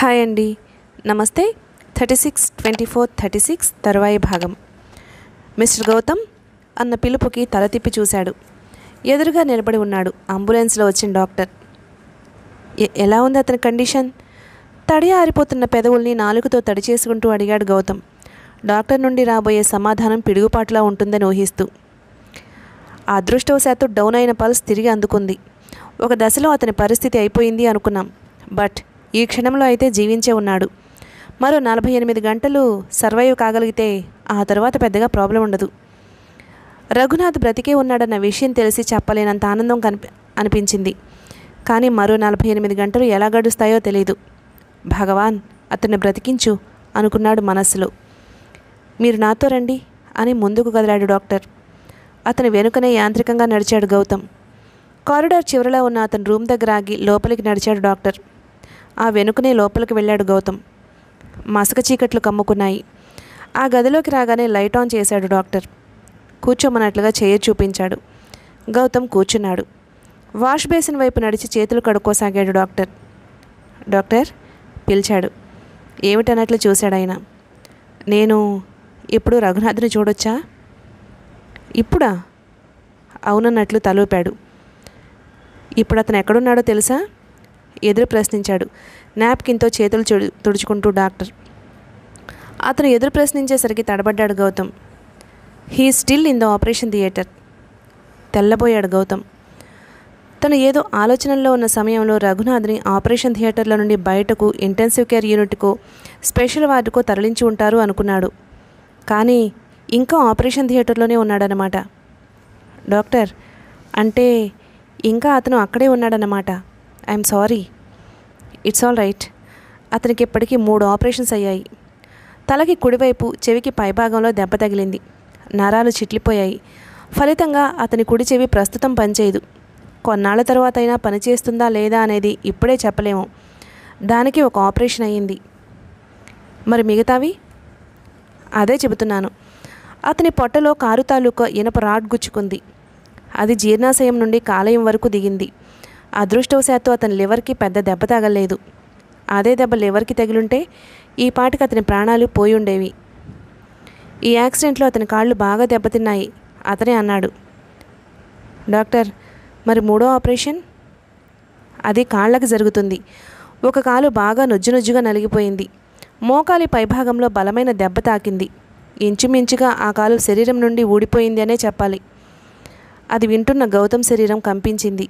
hi అండి నమస్తే thirty six twenty four thirty six తరువాయి భాగం మిస్టర్ గౌతమ్ అన్న పిలుపుకి తల తిప్పి చూశాడు ఎదురుగా నిలబడి ఉన్నాడు అంబులెన్స్లో వచ్చిన డాక్టర్ "ఎ- ఎలా ఉంది అతని కండిషన్ తడి ఆరిపోతున్న పెదవుల్ని నాలుగుతో తడి చేసుకుంటూ అడిగాడు గౌతమ్ డాక్టర్ నుండి రాబోయే సమాధానం పిడుగుపాటులా ఉంటుందని ఊహిస్తూ ఆ అదృష్టవశాత్తు డౌన్ అయిన పల్స్ తిరిగి అందుకుంది ఒక దశలో అతని పరిస్థితి అయిపోయింది అనుకున్నాం బట్ ఈ క్షణంలో అయితే జీవించే ఉన్నాడు మరో నలభై ఎనిమిది గంటలు సర్వైవ్ కాగలిగితే ఆ తర్వాత పెద్దగా ప్రాబ్లం ఉండదు రఘునాథ్ బ్రతికే ఉన్నాడన్న విషయం తెలిసి చెప్పలేనంత ఆనందం కనిపి అనిపించింది కానీ మరో నలభై ఎనిమిది గంటలు ఎలా గడుస్తాయో తెలియదు భగవాన్ అతన్ని బ్రతికించు అనుకున్నాడు మనస్సులో మీరు నాతో రండి అని ముందుకు కదిలాడు డాక్టర్ అతని వెనుకనే యాంత్రికంగా నడిచాడు గౌతమ్ కారిడార్ చివరలో ఉన్న అతని రూమ్ దగ్గర ఆగి లోపలికి నడిచాడు డాక్టర్ ఆ వెనుకనే లోపలికి వెళ్ళాడు గౌతమ్ మసక చీకట్లు కమ్ముకున్నాయి ఆ గదిలోకి రాగానే లైట్ ఆన్ చేశాడు డాక్టర్ కూర్చోమన్నట్లుగా చేయ చూపించాడు గౌతమ్ కూర్చున్నాడు వాష్ బేసిన్ వైపు నడిచి చేతులు కడుక్కోసాగాడు డాక్టర్ డాక్టర్ పిలిచాడు ఏమిటన్నట్లు చూశాడు ఆయన నేను ఇప్పుడు రఘునాథ్ని చూడొచ్చా ఇప్పుడా అవునన్నట్లు తలూపాడు ఇప్పుడు అతను ఎక్కడున్నాడో తెలుసా ఎదురు ప్రశ్నించాడు నాప్కిన్తో చేతులు చుడు తుడుచుకుంటూ డాక్టర్ అతను ఎదురు ప్రశ్నించేసరికి తడబడ్డాడు Gautam he still in the operation theatre తెల్లబోయాడు గౌతమ్ తను ఏదో ఆలోచనల్లో ఉన్న సమయంలో రఘునాథ్ని ఆపరేషన్ థియేటర్ల నుండి బయటకు ఇంటెన్సివ్ కేర్ యూనిట్కు స్పెషల్ వార్డుకు తరలించి ఉంటారు అనుకున్నాడు కానీ ఇంకా ఆపరేషన్ థియేటర్లోనే ఉన్నాడనమాట డాక్టర్ అంటే ఇంకా అతను అక్కడే ఉన్నాడన్నమాట I'm sorry it's all right అతనికి ఇప్పటికీ మూడు ఆపరేషన్స్ అయ్యాయి తలకి కుడివైపు చెవికి పైభాగంలో దెబ్బ తగిలింది నరాలు చిట్లిపోయాయి ఫలితంగా అతని కుడి చెవి ప్రస్తుతం పనిచేయదు కొన్నాళ్ల తర్వాత అయినా పనిచేస్తుందా లేదా అనేది ఇప్పుడే చెప్పలేము దానికి ఒక ఆపరేషన్ అయ్యింది మరి మిగతావి అదే చెబుతున్నాను అతని పొట్టలో కారు తాలూకా ఇనప రాడ్ గుచ్చుకుంది అది జీర్ణాశయం నుండి కాలేయం వరకు దిగింది అదృష్టవశాత్తు అతని లివర్కి పెద్ద దెబ్బ తగలేదు అదే దెబ్బ లివర్కి తగిలుంటే ఈ పాటికి అతని ప్రాణాలు పోయి ఉండేవి ఈ యాక్సిడెంట్లో అతని కాళ్ళు బాగా దెబ్బతిన్నాయి అతనే అన్నాడు డాక్టర్ మరి మూడో ఆపరేషన్ అది కాళ్ళకి జరుగుతుంది ఒక కాలు బాగా నుజ్జు నుజ్జుగా నలిగిపోయింది మోకాలి పైభాగంలో బలమైన దెబ్బ తాకింది ఇంచుమించుగా ఆ కాలు శరీరం నుండి ఊడిపోయింది అనే చెప్పాలి అది వింటున్న గౌతమ్ శరీరం కంపించింది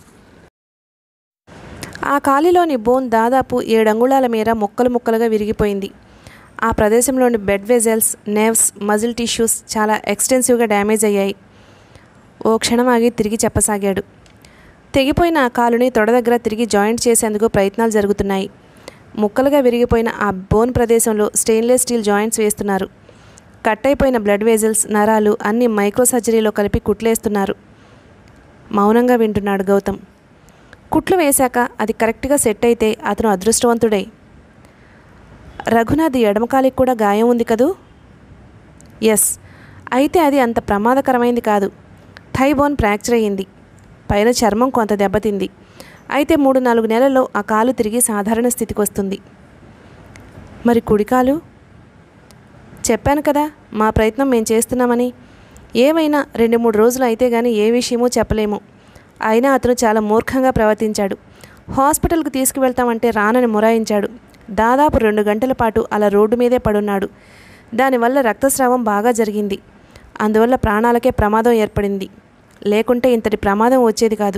ఆ కాలిలోని బోన్ దాదాపు ఏడంగుళాల మేర ముక్కలు ముక్కలుగా విరిగిపోయింది ఆ ప్రదేశంలోని bed vessels nerves muscle tissues చాలా ఎక్స్టెన్సివ్గా డ్యామేజ్ అయ్యాయి ఓ క్షణం ఆగి తిరిగి చెప్పసాగాడు తెగిపోయిన ఆ కాలుని తొడ దగ్గర తిరిగి జాయింట్ చేసేందుకు ప్రయత్నాలు జరుగుతున్నాయి ముక్కలుగా విరిగిపోయిన ఆ బోన్ ప్రదేశంలో స్టెయిన్లెస్ స్టీల్ జాయింట్స్ వేస్తున్నారు కట్ అయిపోయిన బ్లడ్ వెజల్స్ నరాలు అన్ని మైక్రో సర్జరీలో కలిపి కుట్లేస్తున్నారు మౌనంగా వింటున్నాడు గౌతమ్ కుట్లు వేశాక అది కరెక్ట్గా సెట్ అయితే అతను అదృష్టవంతుడే రఘునాథ్ ఎడమకాలికి కూడా గాయం ఉంది కదూ ఎస్ అయితే అది అంత ప్రమాదకరమైంది కాదు థై బోన్ ఫ్రాక్చర్ అయ్యింది పైన చర్మం కొంత దెబ్బతింది అయితే మూడు నాలుగు నెలల్లో ఆ కాలు తిరిగి సాధారణ స్థితికి వస్తుంది మరి కుడికాలు చెప్పాను కదా మా ప్రయత్నం మేము చేస్తున్నామని ఏమైనా రెండు మూడు రోజులు అయితే కానీ ఏ విషయమూ చెప్పలేము అయినా అతను చాలా మూర్ఖంగా ప్రవర్తించాడు హాస్పిటల్కి తీసుకువెళ్తామంటే రానని మొరాయించాడు దాదాపు రెండు గంటల పాటు అలా రోడ్డు మీదే పడున్నాడు దానివల్ల రక్తస్రావం బాగా జరిగింది అందువల్ల ప్రాణాలకే ప్రమాదం ఏర్పడింది లేకుంటే ఇంతటి ప్రమాదం వచ్చేది కాదు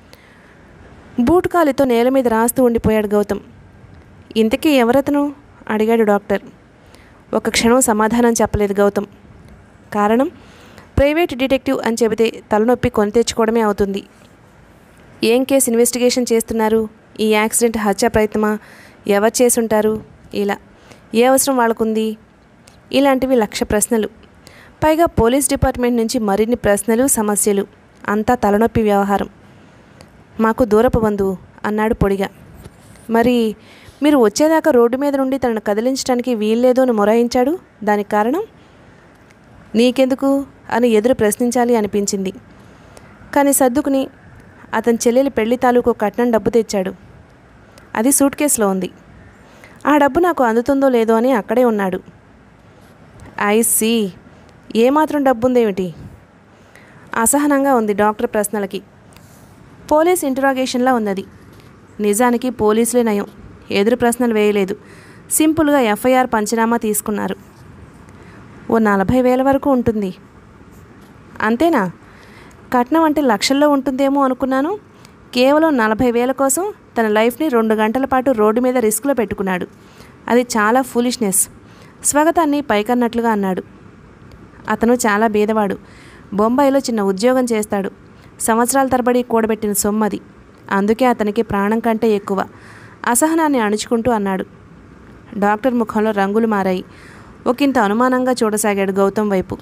బూట్ కాలితో నేల మీద రాస్తూ ఉండిపోయాడు గౌతమ్ ఇంతకీ ఎవరతను అడిగాడు డాక్టర్ ఒక క్షణం సమాధానం చెప్పలేదు గౌతమ్ కారణం ప్రైవేట్ డిటెక్టివ్ అని చెబితే తలనొప్పి కొని తెచ్చుకోవడమే అవుతుంది ఏం కేసు ఇన్వెస్టిగేషన్ చేస్తున్నారు ఈ యాక్సిడెంట్ హత్య ప్రయత్నమా ఎవరు చేసుంటారు ఇలా ఏ అవసరం వాళ్ళకుంది ఇలాంటివి లక్ష ప్రశ్నలు పైగా పోలీస్ డిపార్ట్మెంట్ నుంచి మరిన్ని ప్రశ్నలు సమస్యలు అంతా తలనొప్పి వ్యవహారం మాకు దూరపు బంధువు అన్నాడు పొడిగా మరి మీరు వచ్చేదాకా రోడ్డు మీద నుండి తనను కదిలించడానికి వీల్లేదు అని మొరాయించాడు దానికి కారణం నీకెందుకు అని ఎదురు ప్రశ్నించాలి అనిపించింది కానీ సర్దుకుని అతని చెల్లెలి పెళ్లి తాలూకు కట్నం డబ్బు తెచ్చాడు అది సూట్ కేసులో ఉంది ఆ డబ్బు నాకు అందుతుందో లేదో అని అక్కడే ఉన్నాడు ఐ సీ ఏమాత్రం డబ్బు ఉందేమిటి అసహనంగా ఉంది డాక్టర్ ప్రశ్నలకి పోలీస్ ఇంటరాగేషన్లా ఉన్నది నిజానికి పోలీసులే నయం ఎదురు ప్రశ్నలు వేయలేదు సింపుల్గా ఎఫ్ఐఆర్ పంచనామా తీసుకున్నారు ఓ నలభై వేల వరకు ఉంటుంది అంతేనా కట్నం అంటే లక్షల్లో ఉంటుందేమో అనుకున్నాను కేవలం నలభై వేల కోసం తన లైఫ్ని రెండు గంటల పాటు రోడ్డు మీద రిస్క్లో పెట్టుకున్నాడు అది చాలా ఫూలిష్నెస్ స్వాగతాన్ని పైకన్నట్లుగా అన్నాడు అతను చాలా బీదవాడు బొంబాయిలో చిన్న ఉద్యోగం చేస్తాడు సంవత్సరాల తరబడి కూడబెట్టిన సొమ్మది అందుకే అతనికి ప్రాణం కంటే ఎక్కువ అసహనాన్ని అణుచుకుంటూ అన్నాడు డాక్టర్ ముఖంలో రంగులు మారాయి ఒకంత అనుమానంగా చూడసాగాడు గౌతమ్ వైపు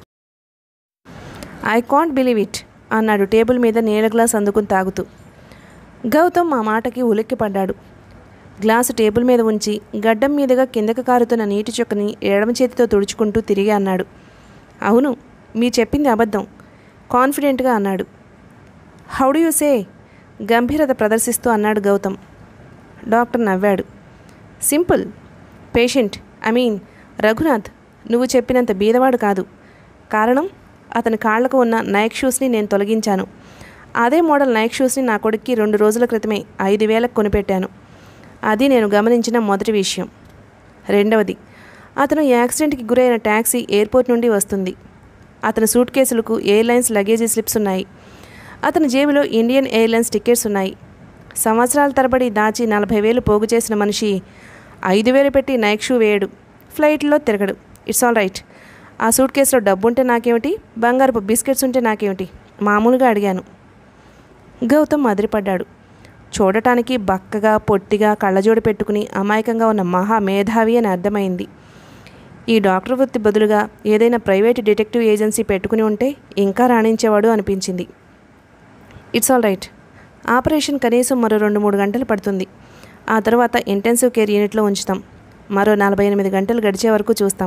ఐ కాంట్ బిలీవ్ ఇట్ అన్నాడు టేబుల్ మీద నీళ్ళ గ్లాస్ అందుకుని తాగుతూ గౌతమ్ ఆ మాటకి ఉలిక్కిపడ్డాడు గ్లాసు టేబుల్ మీద ఉంచి గడ్డం మీదుగా కిందకు కారుతున్న నీటి చుక్కని ఎడమ చేతితో తుడుచుకుంటూ తిరిగి అన్నాడు అవును మీరు చెప్పింది అబద్ధం కాన్ఫిడెంట్గా అన్నాడు హౌ డు యూ సే గంభీరత ప్రదర్శిస్తూ అన్నాడు గౌతమ్ డాక్టర్ నవ్వాడు simple patient I mean Raghunath నువ్వు చెప్పినంత బీదవాడు కాదు కారణం అతని కాళ్లకు ఉన్న నైక్ షూస్ని నేను తొలగించాను అదే మోడల్ నైక్ షూస్ని నా కొడుక్కి రెండు రోజుల క్రితమే ఐదు వేలకు కొనిపెట్టాను అది నేను గమనించిన మొదటి విషయం రెండవది అతను యాక్సిడెంట్కి గురైన ట్యాక్సీ ఎయిర్పోర్ట్ నుండి వస్తుంది అతని సూట్ కేసులకు ఎయిర్లైన్స్ లగేజీ స్లిప్స్ ఉన్నాయి అతని జేబులో ఇండియన్ ఎయిర్లైన్స్ టికెట్స్ ఉన్నాయి సంవత్సరాల తరబడి దాచి నలభై వేలు పోగు చేసిన మనిషి ఐదు వేలు పెట్టి నైక్ షూ వేయడు ఫ్లైట్లో తిరగడు ఇట్స్ ఆల్ రైట్ ఆ సూట్ కేసులో డబ్బు ఉంటే నాకేమిటి బంగారపు బిస్కెట్స్ ఉంటే నాకేమిటి మామూలుగా అడిగాను గౌతమ్ అదిరిపడ్డాడు చూడటానికి బక్కగా పొట్టిగా కళ్ళజోడు పెట్టుకుని అమాయకంగా ఉన్న మహా మేధావి అని అర్థమైంది ఈ డాక్టర్ వృత్తి బదులుగా ఏదైనా ప్రైవేట్ డిటెక్టివ్ ఏజెన్సీ పెట్టుకుని ఉంటే ఇంకా రాణించేవాడు అనిపించింది ఇట్స్ ఆల్ రైట్ ఆపరేషన్ కనీసం మరో రెండు మూడు గంటలు పడుతుంది ఆ తర్వాత ఇంటెన్సివ్ కేర్ యూనిట్లో ఉంచుతాం మరో నలభై ఎనిమిది గంటలు గడిచే వరకు చూస్తాం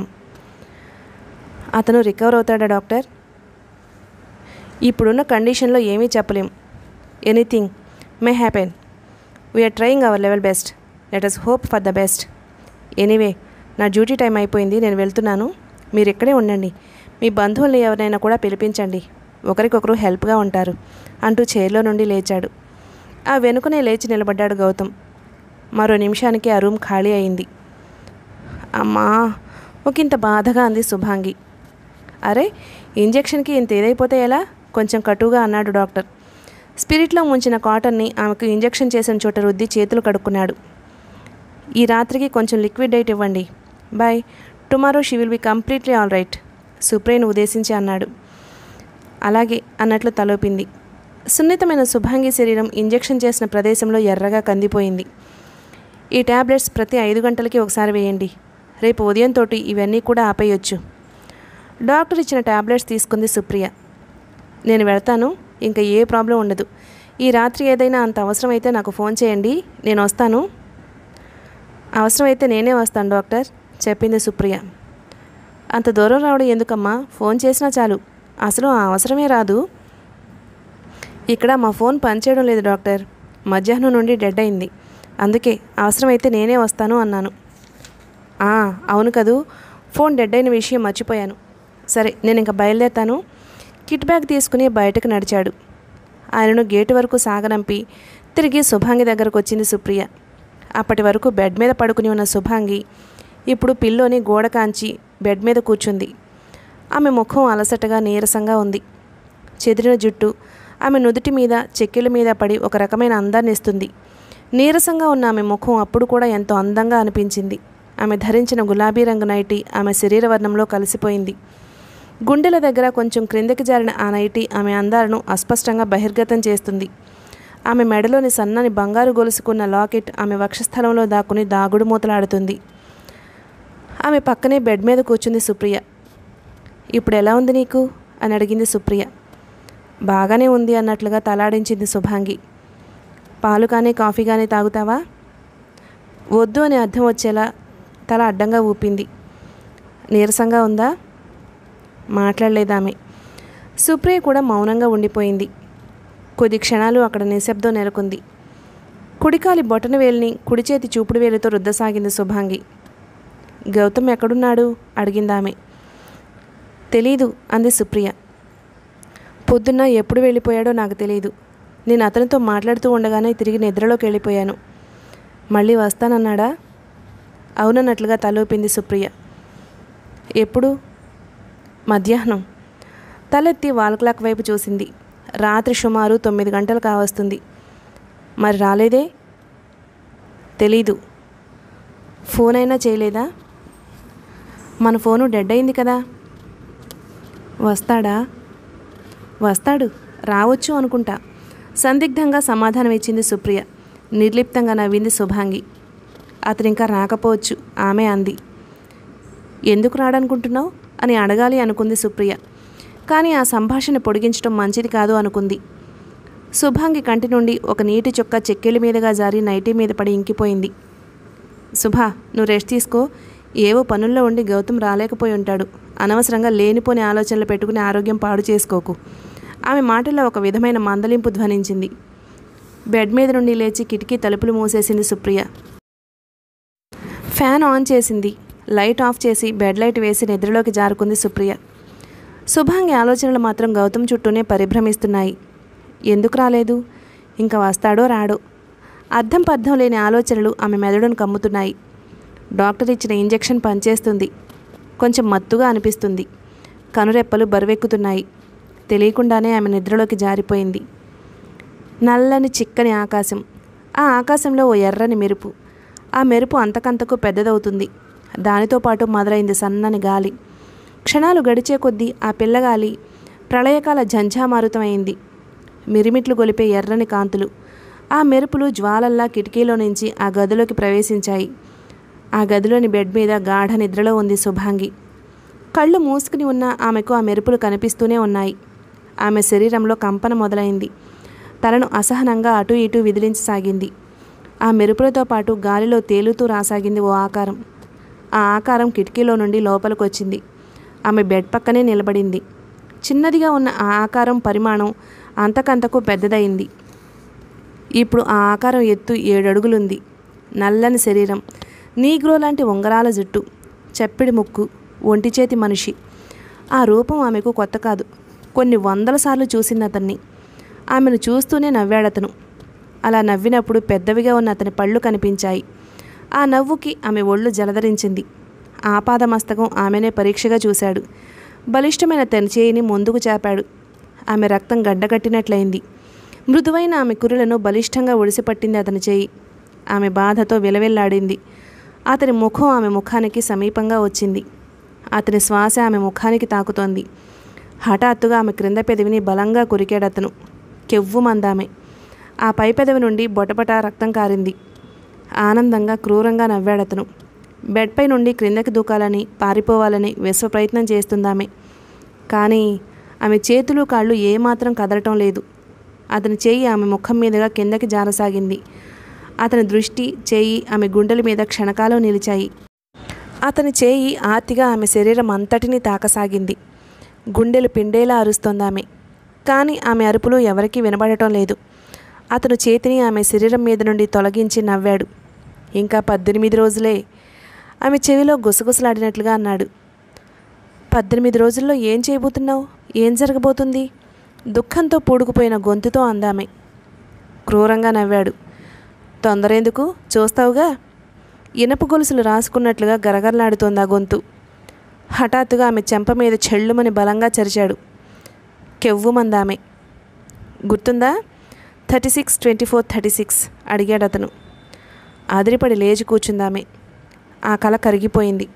అతను రికవర్ అవుతాడా డాక్టర్ ఇప్పుడున్న కండిషన్లో ఏమీ చెప్పలేం anything may happen we are trying our level best let us hope for the best anyway నా డ్యూటీ టైం అయిపోయింది నేను వెళ్తున్నాను మీరు ఇక్కడే ఉండండి మీ బంధువుల్ని ఎవరైనా కూడా పిలిపించండి ఒకరికొకరు హెల్ప్గా ఉంటారు అంటూ చైర్లో నుండి లేచాడు ఆ వెనుకనే లేచి నిలబడ్డాడు గౌతమ్ మరో నిమిషానికి ఆ రూమ్ ఖాళీ అయింది అమ్మా ఒకంత బాధగా అంది శుభాంగి అరే ఇంజెక్షన్కి ఇంత ఏదైపోతే ఎలా కొంచెం కటువుగా అన్నాడు డాక్టర్ స్పిరిట్లో ముంచిన కాటన్ని ఆమెకు ఇంజెక్షన్ చేసిన చోట రుద్ది చేతులు కడుక్కున్నాడు ఈ రాత్రికి కొంచెం లిక్విడ్ డైట్ ఇవ్వండి bye tomorrow she will be completely all right సుప్రేను ఉద్దేశించి అన్నాడు అలాగే అన్నట్లు తలోపింది సున్నితమైన శుభాంగి శరీరం ఇంజెక్షన్ చేసిన ప్రదేశంలో ఎర్రగా కందిపోయింది ఈ టాబ్లెట్స్ ప్రతి ఐదు గంటలకి ఒకసారి వేయండి రేపు ఉదయంతో ఇవన్నీ కూడా ఆపేయొచ్చు డాక్టర్ ఇచ్చిన టాబ్లెట్స్ తీసుకుంది సుప్రియ నేను వెళ్తాను ఇంకా ఏ ప్రాబ్లం ఉండదు ఈ రాత్రి ఏదైనా అంత అవసరమైతే నాకు ఫోన్ చేయండి నేను వస్తాను అవసరమైతే నేనే వస్తాను డాక్టర్ చెప్పింది సుప్రియ అంత దూరం రావడం ఎందుకమ్మా ఫోన్ చేసినా చాలు అసలు ఆ అవసరమే రాదు ఇక్కడ మా ఫోన్ పనిచేయడం లేదు డాక్టర్ మధ్యాహ్నం నుండి డెడ్ అయింది అందుకే అవసరమైతే నేనే వస్తాను అన్నాను "ఆ, అవును కదూ ఫోన్ డెడ్ అయిన విషయం మర్చిపోయాను సరే నేను ఇంకా బయలుదేరుతాను కిట్ బ్యాగ్ తీసుకుని బయటకు నడిచాడు ఆయనను గేటు వరకు సాగనంపి తిరిగి శుభాంగి దగ్గరకు వచ్చింది సుప్రియ అప్పటి వరకు బెడ్ మీద పడుకుని ఉన్న శుభాంగి ఇప్పుడు పిల్లోని గోడ కాంచి బెడ్ మీద కూర్చుంది ఆమె ముఖం అలసటగా నీరసంగా ఉంది చెదిరిన జుట్టు ఆమె నుదుటి మీద చెక్కిళ్ళ మీద పడి ఒక రకమైన అందాన్ని ఇస్తుంది నీరసంగా ఉన్న ఆమె ముఖం అప్పుడు కూడా ఎంతో అందంగా అనిపించింది ఆమె ధరించిన గులాబీ రంగు నైటీ ఆమె శరీర వర్ణంలో కలిసిపోయింది గుండెల దగ్గర కొంచెం క్రిందకి జారిన ఆ నైటీ ఆమె అందాలను అస్పష్టంగా బహిర్గతం చేస్తుంది ఆమె మెడలోని సన్నని బంగారు గొలుసుకున్న లాకెట్ ఆమె వక్షస్థలంలో దాక్కుని దాగుడు మూతలాడుతుంది ఆమె పక్కనే బెడ్ మీద కూర్చుంది సుప్రియ ఇప్పుడు ఎలా ఉంది నీకు అని అడిగింది సుప్రియ బాగానే ఉంది అన్నట్లుగా తలాడించింది శుభాంగి పాలు కానీ కాఫీ కానీ తాగుతావా వద్దు అని అర్థం వచ్చేలా తల అడ్డంగా ఊపింది నీరసంగా ఉందా మాట్లాడలేదామె సుప్రియ కూడా మౌనంగా ఉండిపోయింది కొద్ది క్షణాలు అక్కడ నిశ్శబ్దం నెలకొంది కుడికాలి బొటన వేలిని కుడి చేతి చూపుడు వేలితో రుద్దసాగింది శుభాంగి గౌతమ్ ఎక్కడున్నాడు అడిగిందామె తెలీదు అంది సుప్రియ పొద్దున్న ఎప్పుడు వెళ్ళిపోయాడో నాకు తెలియదు నేను అతనితో మాట్లాడుతూ ఉండగానే తిరిగి నిద్రలోకి వెళ్ళిపోయాను మళ్ళీ వస్తానన్నాడా అవునన్నట్లుగా తలూపింది సుప్రియ ఎప్పుడు మధ్యాహ్నం తలెత్తి వాల్ క్లాక్ వైపు చూసింది రాత్రి సుమారు తొమ్మిది గంటలు కావస్తుంది మరి రాలేదే తెలీదు ఫోన్ అయినా చేయలేదా మన ఫోను డెడ్ అయింది కదా వస్తాడా వస్తాడు రావచ్చు అనుకుంటా సందిగ్ధంగా సమాధానం ఇచ్చింది సుప్రియ నిర్లిప్తంగా నవ్వింది శుభాంగి అతను ఇంకా రాకపోవచ్చు ఆమె అంది ఎందుకు రాడనుకుంటున్నావు అని అడగాలి అనుకుంది సుప్రియ కానీ ఆ సంభాషణ పొడిగించడం మంచిది కాదు అనుకుంది శుభాంగి కంటి నుండి ఒక నీటి చొక్క చెక్కిళ్ళ మీదుగా జారి నైటీ మీద పడి ఇంకిపోయింది శుభా నువ్వు రెస్ట్ తీసుకో ఏవో పనుల్లో ఉండి గౌతమ్ రాలేకపోయి ఉంటాడు అనవసరంగా లేనిపోని ఆలోచనలు పెట్టుకుని ఆరోగ్యం పాడు చేసుకోకు ఆమె మాటల్లో ఒక విధమైన మందలింపు ధ్వనించింది బెడ్ మీద నుండి లేచి కిటికీ తలుపులు మూసేసింది సుప్రియ ఫ్యాన్ ఆన్ చేసింది లైట్ ఆఫ్ చేసి బెడ్ లైట్ వేసి నిద్రలోకి జారుకుంది సుప్రియ శుభాంగి ఆలోచనలు మాత్రం గౌతమ్ చుట్టూనే పరిభ్రమిస్తున్నాయి ఎందుకు రాలేదు ఇంకా వస్తాడో రాడో అర్థం పర్థం లేని ఆలోచనలు ఆమె మెదడును కమ్ముతున్నాయి డాక్టర్ ఇచ్చిన ఇంజెక్షన్ పనిచేస్తుంది కొంచెం మత్తుగా అనిపిస్తుంది కనురెప్పలు బరువెక్కుతున్నాయి తెలియకుండానే ఆమె నిద్రలోకి జారిపోయింది నల్లని చిక్కని ఆకాశం ఆ ఆకాశంలో ఓ ఎర్రని మెరుపు ఆ మెరుపు అంతకంతకు పెద్దదవుతుంది దానితో పాటు మొదలైంది సన్నని గాలి క్షణాలు గడిచే కొద్దీ ఆ పిల్లగాలి ప్రళయకాల ఝంఝామారుతమైంది మిరిమిట్లు గొలిపే ఎర్రని కాంతులు ఆ మెరుపులు జ్వాలల్లా కిటికీలో నుంచి ఆ గదిలోకి ప్రవేశించాయి ఆ గదిలోని బెడ్ మీద గాఢ నిద్రలో ఉంది శుభాంగి కళ్ళు మూసుకుని ఉన్న ఆమెకు ఆ మెరుపులు కనిపిస్తూనే ఉన్నాయి ఆమె శరీరంలో కంపన మొదలైంది తలను అసహనంగా అటు ఇటు విదిలించసాగింది ఆ మెరుపులతో పాటు గాలిలో తేలుతూ రాసాగింది ఓ ఆకారం ఆ ఆకారం కిటికీలో నుండి లోపలికి వచ్చింది ఆమె బెడ్ పక్కనే నిలబడింది చిన్నదిగా ఉన్న ఆ ఆకారం పరిమాణం అంతకంతకు పెద్దదయింది ఇప్పుడు ఆ ఆకారం ఎత్తు ఏడడుగులుంది నల్లని శరీరం నీగ్రో లాంటి ఉంగరాల జుట్టు చప్పిడి ముక్కు ఒంటి చేతి మనిషి ఆ రూపం ఆమెకు కొత్త కాదు కొన్ని వందల సార్లు చూసింది అతన్ని ఆమెను చూస్తూనే నవ్వాడతను అలా నవ్వినప్పుడు పెద్దవిగా ఉన్న అతని పళ్ళు కనిపించాయి ఆ నవ్వుకి ఆమె ఒళ్ళు జలధరించింది ఆపాదమస్తకం ఆమెనే పరీక్షగా చూశాడు బలిష్టమైన తెనచేయిని ముందుకు చాపాడు ఆమె రక్తం గడ్డకట్టినట్లయింది మృదువైన ఆమె కురులను బలిష్టంగా ఒడిసిపట్టింది అతని చేయి ఆమె బాధతో విలవిల్లాడింది అతని ముఖం ఆమె ముఖానికి సమీపంగా వచ్చింది అతని శ్వాస ఆమె ముఖానికి తాకుతోంది హఠాత్తుగా ఆమె క్రింద పెదవిని బలంగా కురికాడతను కెవ్వుమందామె ఆ పై పెదవి నుండి బొటబట రక్తం కారింది ఆనందంగా క్రూరంగా నవ్వాడతను బెడ్పై నుండి క్రిందకి దూకాలని పారిపోవాలని విశ్వ ప్రయత్నం చేస్తుందామె కానీ ఆమె చేతులు కాళ్ళు ఏమాత్రం కదలటం లేదు అతని చేయి ఆమె ముఖం మీదుగా కిందకి జారసాగింది అతని దృష్టి చేయి ఆమె గుండెల మీద క్షణకాలం నిలిచాయి అతని చేయి ఆర్తిగా ఆమె శరీరం అంతటినీ తాకసాగింది గుండెలు పిండేలా అరుస్తోందామె కానీ ఆమె అరుపులు ఎవరికీ వినబడటం లేదు అతను చేతిని ఆమె శరీరం మీద నుండి తొలగించి నవ్వాడు ఇంకా పద్దెనిమిది రోజులే ఆమె చెవిలో గుసగుసలాడినట్లుగా అన్నాడు పద్దెనిమిది రోజుల్లో ఏం చేయబోతున్నావు ఏం జరగబోతుంది దుఃఖంతో పూడుకుపోయిన గొంతుతో అందామె క్రూరంగా నవ్వాడు తొందర ఎందుకు చూస్తావుగా ఇనప గొలుసులు రాసుకున్నట్లుగా గరగరలాడుతోంది ఆ గొంతు హఠాత్తుగా ఆమె చెంప మీద చెళ్ళుమని బలంగా చరిచాడు కెవ్వుమందామె గుర్తుందా thirty six twenty four thirty six అడిగాడు అతను ఆదిరిపడి లేచి కూర్చుందామె ఆ కల కరిగిపోయింది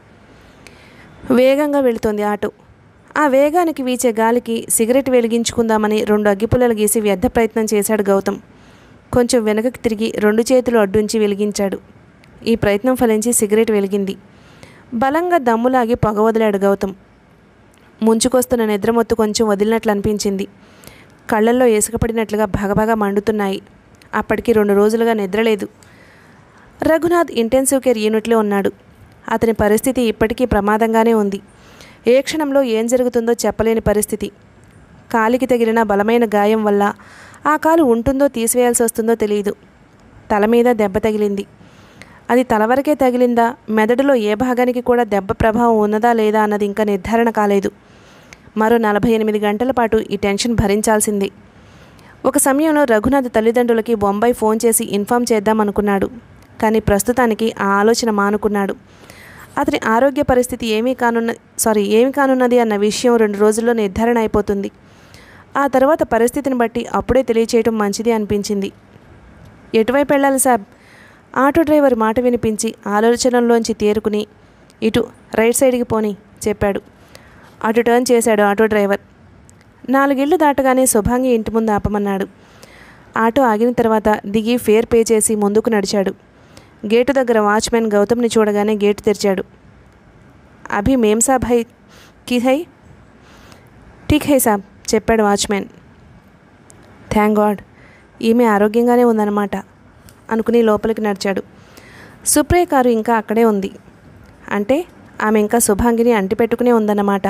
వేగంగా వెళుతోంది ఆటో ఆ వేగానికి వీచే గాలికి సిగరెట్ వెలిగించుకుందామని రెండు అగ్గిపుల్లలు గీసి వ్యర్థ ప్రయత్నం చేశాడు గౌతమ్ కొంచెం వెనకకి తిరిగి రెండు చేతులు అడ్డుంచి వెలిగించాడు ఈ ప్రయత్నం ఫలించి సిగరెట్ వెలిగింది బలంగా దమ్ములాగి పొగ వదిలాడు గౌతమ్ ముంచుకొస్తున్న నిద్రమొత్తు కొంచెం వదిలినట్లు అనిపించింది కళ్ళల్లో ఇసుకపడినట్లుగా భగభగ మండుతున్నాయి అప్పటికి రెండు రోజులుగా నిద్రలేదు రఘునాథ్ ఇంటెన్సివ్ కేర్ యూనిట్లో ఉన్నాడు అతని పరిస్థితి ఇప్పటికీ ప్రమాదంగానే ఉంది ఏ క్షణంలో ఏం జరుగుతుందో చెప్పలేని పరిస్థితి కాలికి తగిలిన బలమైన గాయం వల్ల ఆ కాలు ఉంటుందో తీసివేయాల్సి వస్తుందో తెలియదు తల మీద దెబ్బ తగిలింది అది తల వరకే తగిలిందా మెదడులో ఏ భాగానికి కూడా దెబ్బ ప్రభావం ఉన్నదా లేదా అన్నది ఇంకా నిర్ధారణ కాలేదు మరో నలభై ఎనిమిది గంటల పాటు ఈ టెన్షన్ భరించాల్సింది ఒక సమయంలో రఘునాథ్ తల్లిదండ్రులకి బొంబాయి ఫోన్ చేసి ఇన్ఫామ్ చేద్దామనుకున్నాడు కానీ ప్రస్తుతానికి ఆ ఆలోచన మానుకున్నాడు అతని ఆరోగ్య పరిస్థితి ఏమీ కానున్న సారీ ఏమి కానున్నది అన్న విషయం రెండు రోజుల్లో నిర్ధారణ అయిపోతుంది ఆ తర్వాత పరిస్థితిని బట్టి అప్పుడే తెలియచేయటం మంచిది అనిపించింది ఎటువైపు వెళ్ళాలి సాబ్ ఆటో డ్రైవర్ మాట వినిపించి ఆలోచనల్లోంచి తేరుకుని ఇటు రైట్ సైడ్కి పోని చెప్పాడు అటు టర్న్ చేశాడు ఆటో డ్రైవర్ నాలుగిళ్ళు దాటగానే శుభాంగి ఇంటి ముందు ఆపమన్నాడు ఆటో ఆగిన తర్వాత దిగి ఫేర్ పే చేసి ముందుకు నడిచాడు గేటు దగ్గర వాచ్మెన్ గౌతమ్ని చూడగానే గేటు తెరిచాడు అభి మేం సాబ్ హై కి హై ఠీక్ హై సాబ్ చెప్పాడు వాచ్మెన్ థ్యాంక్ గాడ్ ఈమె ఆరోగ్యంగానే ఉందన్నమాట అనుకుని లోపలికి నడిచాడు సుప్రియ కారు ఇంకా అక్కడే ఉంది అంటే ఆమె ఇంకా శుభాంగిని అంటిపెట్టుకునే ఉందన్నమాట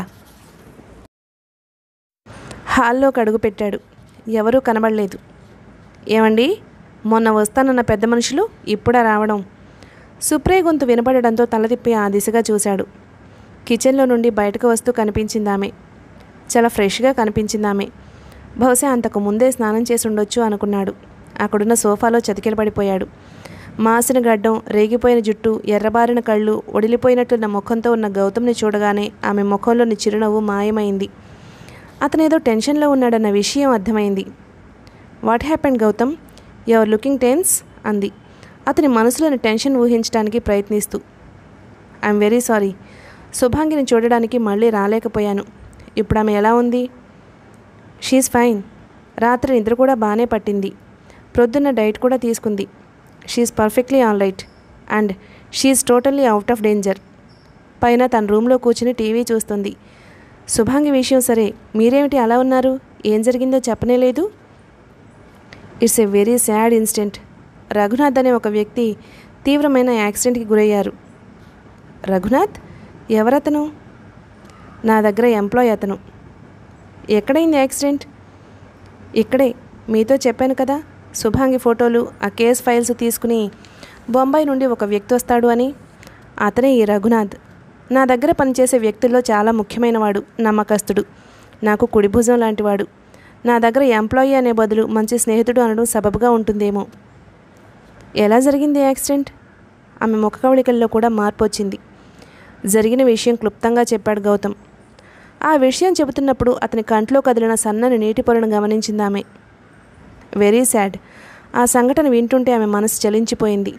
హాల్లోకి అడుగు పెట్టాడు ఎవరూ కనబడలేదు ఏమండి మొన్న వస్తానన్న పెద్ద మనుషులు ఇప్పుడా రావడం సుప్రియ గొంతు వినపడడంతో తల తిప్పి ఆ దిశగా చూశాడు కిచెన్లో నుండి బయటకు వస్తూ కనిపించింది ఆమె చాలా ఫ్రెష్గా కనిపించింది ఆమె బహుశా అంతకు ముందే స్నానం చేసి ఉండొచ్చు అనుకున్నాడు అక్కడున్న సోఫాలో చతికిలపడిపోయాడు మాసిన గడ్డం రేగిపోయిన జుట్టు ఎర్రబారిన కళ్ళు ఒడిలిపోయినట్టున్న ముఖంతో ఉన్న గౌతమ్ని చూడగానే ఆమె ముఖంలోని చిరునవ్వు మాయమైంది అతనేదో టెన్షన్లో ఉన్నాడన్న విషయం అర్థమైంది what happened Gautam your looking tense అంది అతని మనసులోని టెన్షన్ ఊహించడానికి ప్రయత్నిస్తూ ఐఎమ్ వెరీ సారీ శుభాంగిని చూడడానికి మళ్ళీ రాలేకపోయాను ఇప్పుడు ఆమె ఎలా ఉంది షీఈ్ ఫైన్ రాత్రి నిద్ర కూడా బాగానే పట్టింది ప్రొద్దున్న డైట్ కూడా తీసుకుంది she perfectly all right and she totally out of danger పైన తన రూమ్లో కూర్చుని టీవీ చూస్తుంది శుభాంగి విషయం సరే మీరేమిటి అలా ఉన్నారు ఏం జరిగిందో చెప్పనే లేదు it's a very sad incident Raghunath అనే ఒక వ్యక్తి తీవ్రమైన యాక్సిడెంట్కి గురయ్యారు రఘునాథ్ ఎవరతను నా దగ్గర ఎంప్లాయ్ అతను ఎక్కడైంది యాక్సిడెంట్ ఇక్కడే మీతో చెప్పాను కదా శుభాంగి ఫోటోలు ఆ కేస్ ఫైల్స్ తీసుకుని బొంబాయి నుండి ఒక వ్యక్తి వస్తాడు అని అతనే ఈ రఘునాథ్ నా దగ్గర పనిచేసే వ్యక్తుల్లో చాలా ముఖ్యమైనవాడు నమ్మకస్తుడు నాకు కుడి భుజం లాంటివాడు నా దగ్గర ఎంప్లాయీ అనే బదులు మంచి స్నేహితుడు అనడం సబబుగా ఉంటుందేమో ఎలా జరిగింది యాక్సిడెంట్ ఆమె ముఖ కవళికల్లో కూడా మార్పు వచ్చింది జరిగిన విషయం క్లుప్తంగా చెప్పాడు గౌతమ్ ఆ విషయం చెబుతున్నప్పుడు అతని కంట్లో కదిలిన సన్నని నీటి పొరను గమనించింది ఆమె వెరీ సాడ్ ఆ సంఘటన వింటుంటే ఆమె మనసు చలించిపోయింది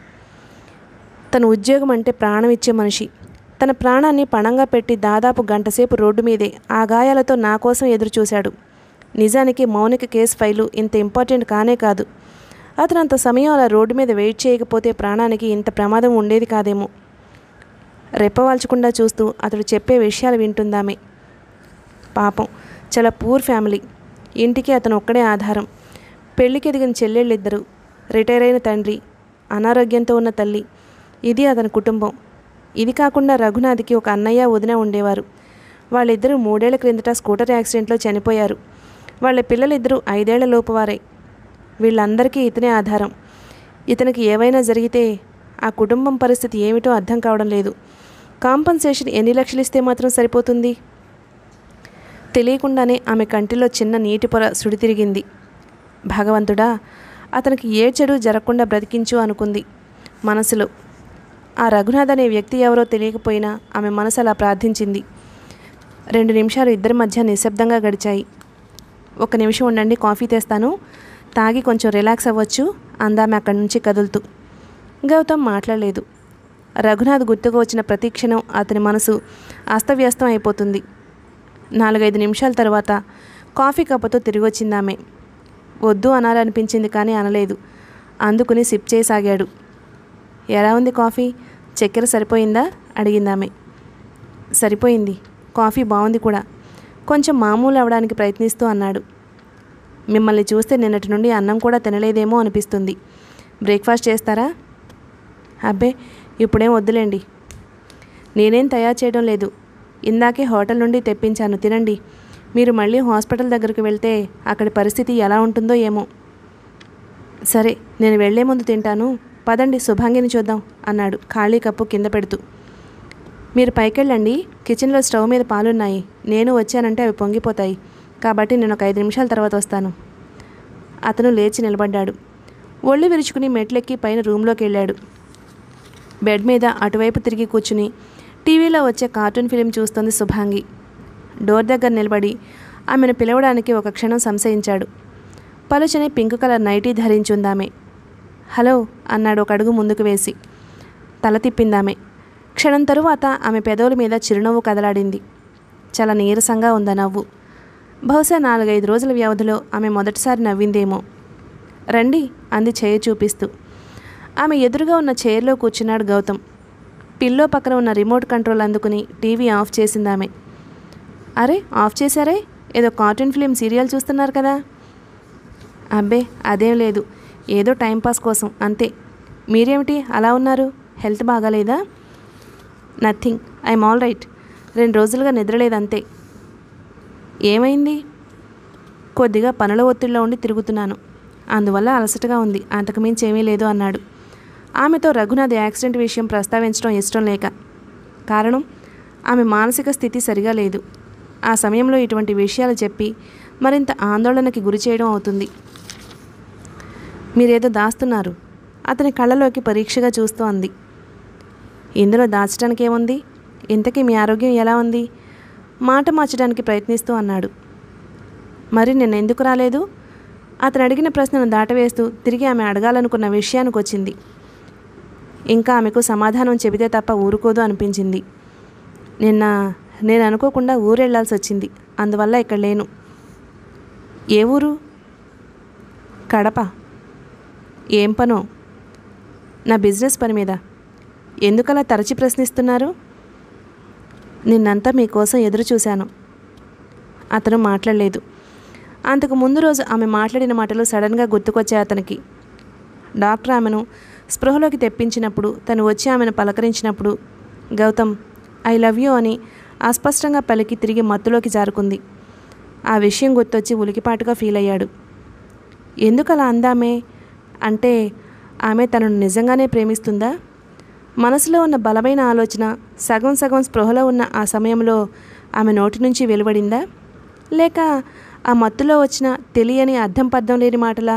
తన ఉద్యోగం అంటే ప్రాణం ఇచ్చే మనిషి తన ప్రాణాన్ని పణంగా పెట్టి దాదాపు గంటసేపు రోడ్డు మీదే ఆ గాయాలతో నా కోసం ఎదురు చూశాడు నిజానికి మౌనిక కేసు ఫైలు ఇంత ఇంపార్టెంట్ కానే కాదు అతను అంత సమయం అలా రోడ్డు మీద వెయిట్ చేయకపోతే ప్రాణానికి ఇంత ప్రమాదం ఉండేది కాదేమో రెప్పవాల్చకుండా చూస్తూ అతడు చెప్పే విషయాలు వింటుందామె పాపం చాలా పూర్ ఫ్యామిలీ ఇంటికి అతను ఒక్కడే ఆధారం పెళ్లికి ఎదిగిన చెల్లెళ్ళిద్దరు రిటైర్ అయిన తండ్రి అనారోగ్యంతో ఉన్న తల్లి ఇది అతని కుటుంబం ఇది కాకుండా రఘునాథ్కి ఒక అన్నయ్య వదిన ఉండేవారు వాళ్ళిద్దరూ మూడేళ్ల క్రిందట స్కూటర్ యాక్సిడెంట్లో చనిపోయారు వాళ్ళ పిల్లలిద్దరూ ఐదేళ్ల లోపు వారే వీళ్ళందరికీ ఇతనే ఆధారం ఇతనికి ఏవైనా జరిగితే ఆ కుటుంబం పరిస్థితి ఏమిటో అర్థం కావడం లేదు కాంపన్సేషన్ ఎన్ని లక్షలు ఇస్తే మాత్రం సరిపోతుంది తెలియకుండానే ఆమె కంటిలో చిన్న నీటి పొర సుడి తిరిగింది భగవంతుడా అతనికి ఏ చెడు జరగకుండా బ్రతికించు అనుకుంది మనసులో ఆ రఘునాథ్ అనే వ్యక్తి ఎవరో తెలియకపోయినా ఆమె మనసు అలా ప్రార్థించింది రెండు నిమిషాలు ఇద్దరి మధ్య నిశ్శబ్దంగా గడిచాయి ఒక నిమిషం ఉండండి కాఫీ తెస్తాను తాగి కొంచెం రిలాక్స్ అవ్వచ్చు అందామె అక్కడి నుంచి కదులుతూ గౌతమ్ మాట్లాడలేదు రఘునాథ్ గుర్తుకు వచ్చిన ప్రతి క్షణం అతని మనసు అస్తవ్యస్తం అయిపోతుంది నాలుగైదు నిమిషాల తర్వాత కాఫీ కప్పుతో తిరిగి వచ్చింది ఆమె వద్దు అనాలనిపించింది కానీ అనలేదు అందుకుని సిప్ చేయసాగాడు ఎలా ఉంది కాఫీ చక్కెర సరిపోయిందా అడిగింది ఆమె సరిపోయింది కాఫీ బాగుంది కూడా కొంచెం మామూలు అవడానికి ప్రయత్నిస్తూ అన్నాడు మిమ్మల్ని చూస్తే నిన్నటి నుండి అన్నం కూడా తినలేదేమో అనిపిస్తుంది బ్రేక్ఫాస్ట్ చేస్తారా అబ్బే ఇప్పుడేం వద్దులేండి నేనేం తయారు చేయడం లేదు ఇందాకే హోటల్ నుండి తెప్పించాను తినండి మీరు మళ్ళీ హాస్పిటల్ దగ్గరికి వెళ్తే అక్కడి పరిస్థితి ఎలా ఉంటుందో ఏమో సరే నేను వెళ్లే ముందు తింటాను పదండి శుభాంగిని చూద్దాం అన్నాడు ఖాళీ కప్పు కింద పెడుతూ మీరు పైకెళ్ళండి కిచెన్లో స్టవ్ మీద పాలున్నాయి నేను వచ్చానంటే అవి పొంగిపోతాయి కాబట్టి నేను ఒక ఐదు నిమిషాల తర్వాత వస్తాను అతను లేచి నిలబడ్డాడు ఒళ్ళు విరుచుకుని మెట్లెక్కి పైన రూమ్లోకి వెళ్ళాడు బెడ్ మీద అటువైపు తిరిగి కూర్చుని టీవీలో వచ్చే కార్టూన్ ఫిలిం చూస్తోంది శుభాంగి డోర్ దగ్గర నిలబడి ఆమెను పిలవడానికి ఒక క్షణం సంశయించాడు పలుచని పింక్ కలర్ నైటీ ధరించుందామె హలో అన్నాడు ఒక అడుగు ముందుకు వేసి తల తిప్పిందామె క్షణం తరువాత ఆమె పెదవుల మీద చిరునవ్వు కదలాడింది చాలా నీరసంగా ఉందా నవ్వు బహుశా నాలుగైదు రోజుల వ్యవధిలో ఆమె మొదటిసారి నవ్విందేమో రండి అంది చేయ చూపిస్తూ ఆమె ఎదురుగా ఉన్న చైర్లో కూర్చున్నాడు గౌతమ్ పిల్లో పక్కన ఉన్న రిమోట్ కంట్రోల్ అందుకుని టీవీ ఆఫ్ చేసిందామె అరే ఆఫ్ చేశారే ఏదో కార్టూన్ ఫిలిం సీరియల్ చూస్తున్నారు కదా అబ్బే అదేం లేదు ఏదో టైంపాస్ కోసం అంతే మీరేమిటి అలా ఉన్నారు హెల్త్ బాగాలేదా నథింగ్ ఐఎమ్ ఆల్ రైట్ రెండు రోజులుగా నిద్రలేదంతే ఏమైంది కొద్దిగా పనుల ఒత్తిడిలో ఉండి తిరుగుతున్నాను అందువల్ల అలసటగా ఉంది అంతకు మించి ఏమీ లేదు అన్నాడు ఆమెతో రఘునాథ్ యాక్సిడెంట్ విషయం ప్రస్తావించడం ఇష్టం లేక కారణం ఆమె మానసిక స్థితి సరిగా లేదు ఆ సమయంలో ఇటువంటి విషయాలు చెప్పి మరింత ఆందోళనకి గురి చేయడం అవుతుంది మీరేదో దాస్తున్నారు అతని కళ్ళలోకి పరీక్షగా చూస్తూ అంది ఇందులో దాచడానికి ఏముంది ఇంతకీ మీ ఆరోగ్యం ఎలా ఉంది మాట మార్చడానికి ప్రయత్నిస్తూ అన్నాడు మరి నేను ఎందుకు రాలేదు అతను అడిగిన ప్రశ్నను దాటవేస్తూ తిరిగి ఆమె అడగాలనుకున్న విషయానికి వచ్చింది ఇంకా ఆమెకు సమాధానం చెబితే తప్ప ఊరుకోదు అనిపించింది నిన్న నేను అనుకోకుండా ఊరెళ్ళాల్సి వచ్చింది అందువల్ల ఇక్కడ లేను ఏ ఊరు కడప ఏం పనో నా బిజినెస్ పని మీద ఎందుకలా తరచి ప్రశ్నిస్తున్నారు నిన్నంతా మీకోసం ఎదురు చూశాను అతను మాట్లాడలేదు అంతకు ముందు రోజు ఆమె మాట్లాడిన మాటలు సడన్గా గుర్తుకొచ్చాయి అతనికి డాక్టర్ ఆమెను స్పృహలోకి తెప్పించినప్పుడు తను వచ్చి ఆమెను పలకరించినప్పుడు గౌతమ్ ఐ లవ్ యూ అని అస్పష్టంగా పలికి తిరిగి మత్తులోకి జారుకుంది ఆ విషయం గుర్తొచ్చి ఉలికిపాటుగా ఫీల్ అయ్యాడు ఎందుకు అలా అందామే అంటే ఆమె తనను నిజంగానే ప్రేమిస్తుందా మనసులో ఉన్న బలమైన ఆలోచన సగం సగం స్పృహలో ఉన్న ఆ సమయంలో ఆమె నోటి నుంచి వెలువడిందా లేక ఆ మత్తులో వచ్చిన తెలియని అర్థం పద్ధం లేని మాటలా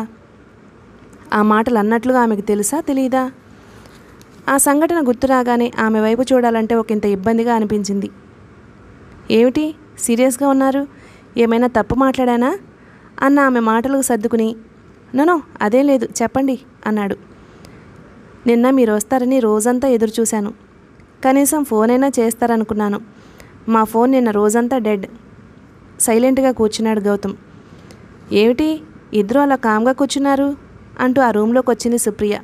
ఆ మాటలు అన్నట్లుగా ఆమెకు తెలుసా తెలియదా ఆ సంఘటన గుర్తు రాగానే ఆమె వైపు చూడాలంటే ఒకంత ఇబ్బందిగా అనిపించింది ఏమిటి సీరియస్గా ఉన్నారు ఏమైనా తప్పు మాట్లాడానా అన్న ఆమె మాటలకు సర్దుకుని నో అదేం లేదు చెప్పండి అన్నాడు నిన్న మీరు వస్తారని రోజంతా ఎదురు చూశాను కనీసం ఫోన్ అయినా చేస్తారనుకున్నాను మా ఫోన్ నిన్న రోజంతా డెడ్ సైలెంట్గా కూర్చున్నాడు గౌతమ్ ఏమిటి ఇద్దరు అలా కామ్గా కూర్చున్నారు అంటూ ఆ రూమ్లోకి వచ్చింది సుప్రియ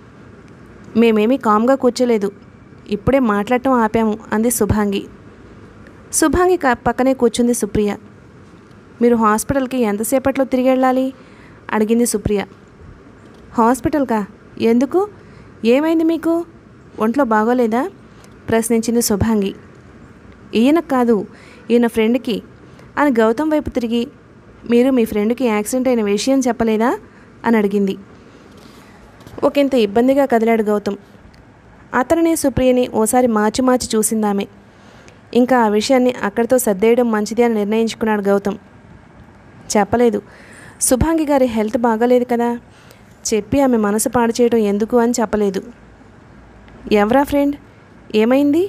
మేమేమీ కామ్గా కూర్చోలేదు ఇప్పుడే మాట్లాడటం ఆపాము అంది శుభాంగి శుభాంగి క- పక్కనే కూర్చుంది సుప్రియ మీరు హాస్పిటల్కి ఎంతసేపట్లో తిరిగి వెళ్ళాలి అడిగింది సుప్రియ హాస్పిటల్కా ఎందుకు ఏమైంది మీకు ఒంట్లో బాగోలేదా ప్రశ్నించింది శుభాంగి ఈయన కాదు ఈయన ఫ్రెండ్కి అని గౌతమ్ వైపు తిరిగి మీరు మీ ఫ్రెండ్కి యాక్సిడెంట్ అయిన విషయం చెప్పలేదా అని అడిగింది ఒకంత ఇబ్బందిగా కదిలాడు గౌతమ్ అతనిని సుప్రియని ఓసారి మార్చి మార్చి చూసిందామె ఇంకా ఆ విషయాన్ని అక్కడితో సర్దేయడం మంచిది అని నిర్ణయించుకున్నాడు గౌతమ్ చెప్పలేదు శుభాంగి గారి హెల్త్ బాగాలేదు కదా చెప్పి ఆమె మనసు పాడు చేయడం ఎందుకు అని చెప్పలేదు ఎవరా ఫ్రెండ్ ఏమైంది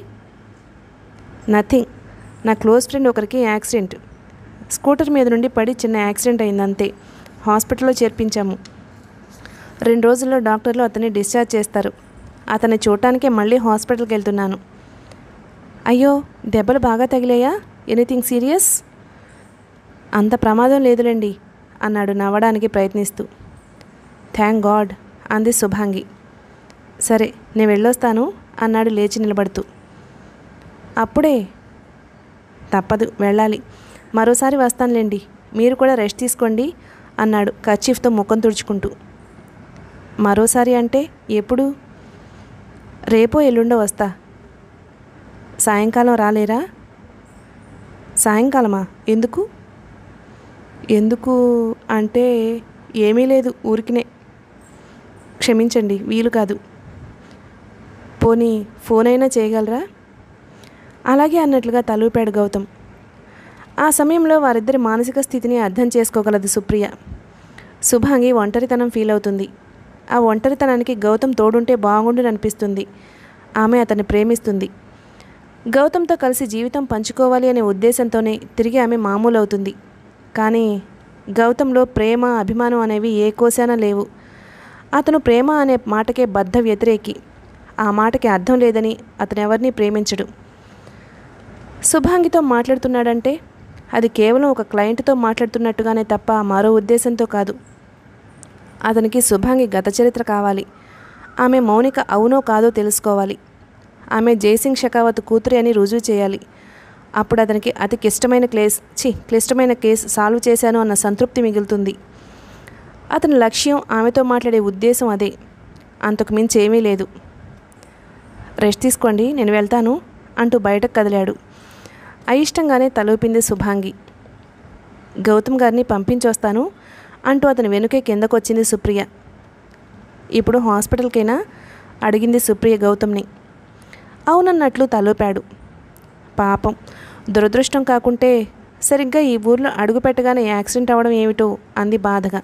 నథింగ్ నా క్లోజ్ ఫ్రెండ్ ఒకరికి యాక్సిడెంట్ స్కూటర్ మీద నుండి పడి చిన్న యాక్సిడెంట్ అయింది అంతే హాస్పిటల్లో చేర్పించాము రెండు రోజుల్లో డాక్టర్లు అతన్ని డిశ్చార్జ్ చేస్తారు అతన్ని చూడటానికే మళ్ళీ హాస్పిటల్కి వెళ్తున్నాను అయ్యో దెబ్బలు బాగా తగిలాయా ఎనీథింగ్ సీరియస్ అంత ప్రమాదం లేదులేండి అన్నాడు నవ్వడానికి ప్రయత్నిస్తూ థ్యాంక్ గాడ్ అంది శుభాంగి సరే నేను వెళ్ళొస్తాను అన్నాడు లేచి నిలబడుతూ అప్పుడే తప్పదు వెళ్ళాలి మరోసారి వస్తానులేండి మీరు కూడా రెస్ట్ తీసుకోండి అన్నాడు కర్చీఫ్తో ముఖం తుడుచుకుంటూ మరోసారి అంటే ఎప్పుడు రేపో ఎల్లుండో వస్తా సాయంకాలం రాలేరా సాయంకాలమా ఎందుకు ఎందుకు అంటే ఏమీ లేదు ఊరికినే క్షమించండి వీలు కాదు పోనీ ఫోన్ అయినా చేయగలరా అలాగే అన్నట్లుగా తలూపాడు గౌతమ్ ఆ సమయంలో వారిద్దరి మానసిక స్థితిని అర్థం చేసుకోగలదు సుప్రియ శుభాంగి ఒంటరితనం ఫీల్ అవుతుంది ఆ ఒంటరితనానికి గౌతమ్ తోడుంటే బాగుండుననిపిస్తుంది ఆమె అతన్ని ప్రేమిస్తుంది గౌతమ్తో కలిసి జీవితం పంచుకోవాలి అనే ఉద్దేశంతోనే తిరిగి ఆమె మామూలు అవుతుంది కానీ గౌతంలో ప్రేమ అభిమానం అనేవి ఏ కోశాన లేవు అతను ప్రేమ అనే మాటకే బద్ధ వ్యతిరేకి ఆ మాటకి అర్థం లేదని అతను ఎవరిని ప్రేమించడు శుభాంగితో మాట్లాడుతున్నాడంటే అది కేవలం ఒక క్లయింట్తో మాట్లాడుతున్నట్టుగానే తప్ప మరో ఉద్దేశంతో కాదు అతనికి శుభాంగి గత చరిత్ర కావాలి ఆమె మౌనిక అవునో కాదో తెలుసుకోవాలి ఆమె జయసింగ్ షెకావత్ కూతురి అని రుజువు చేయాలి అప్పుడు అతనికి అతి క్లిష్టమైన క్లేస్ చి క్లిష్టమైన కేసు సాల్వ్ చేశాను అన్న సంతృప్తి మిగులుతుంది అతని లక్ష్యం ఆమెతో మాట్లాడే ఉద్దేశం అదే అంతకు మించి ఏమీ లేదు రెస్ట్ తీసుకోండి నేను వెళ్తాను అంటూ బయటకు కదిలాడు అయిష్టంగానే తలూపింది శుభాంగి గౌతమ్ గారిని పంపించొస్తాను అంటూ అతని వెనుకే కిందకొచ్చింది సుప్రియ ఇప్పుడు హాస్పిటల్కైనా అడిగింది సుప్రియ గౌతమ్ని అవునన్నట్లు తలూపాడు పాపం దురదృష్టం కాకుంటే సరిగ్గా ఈ ఊర్లో అడుగు పెట్టగానే యాక్సిడెంట్ అవ్వడం ఏమిటో అంది బాధగా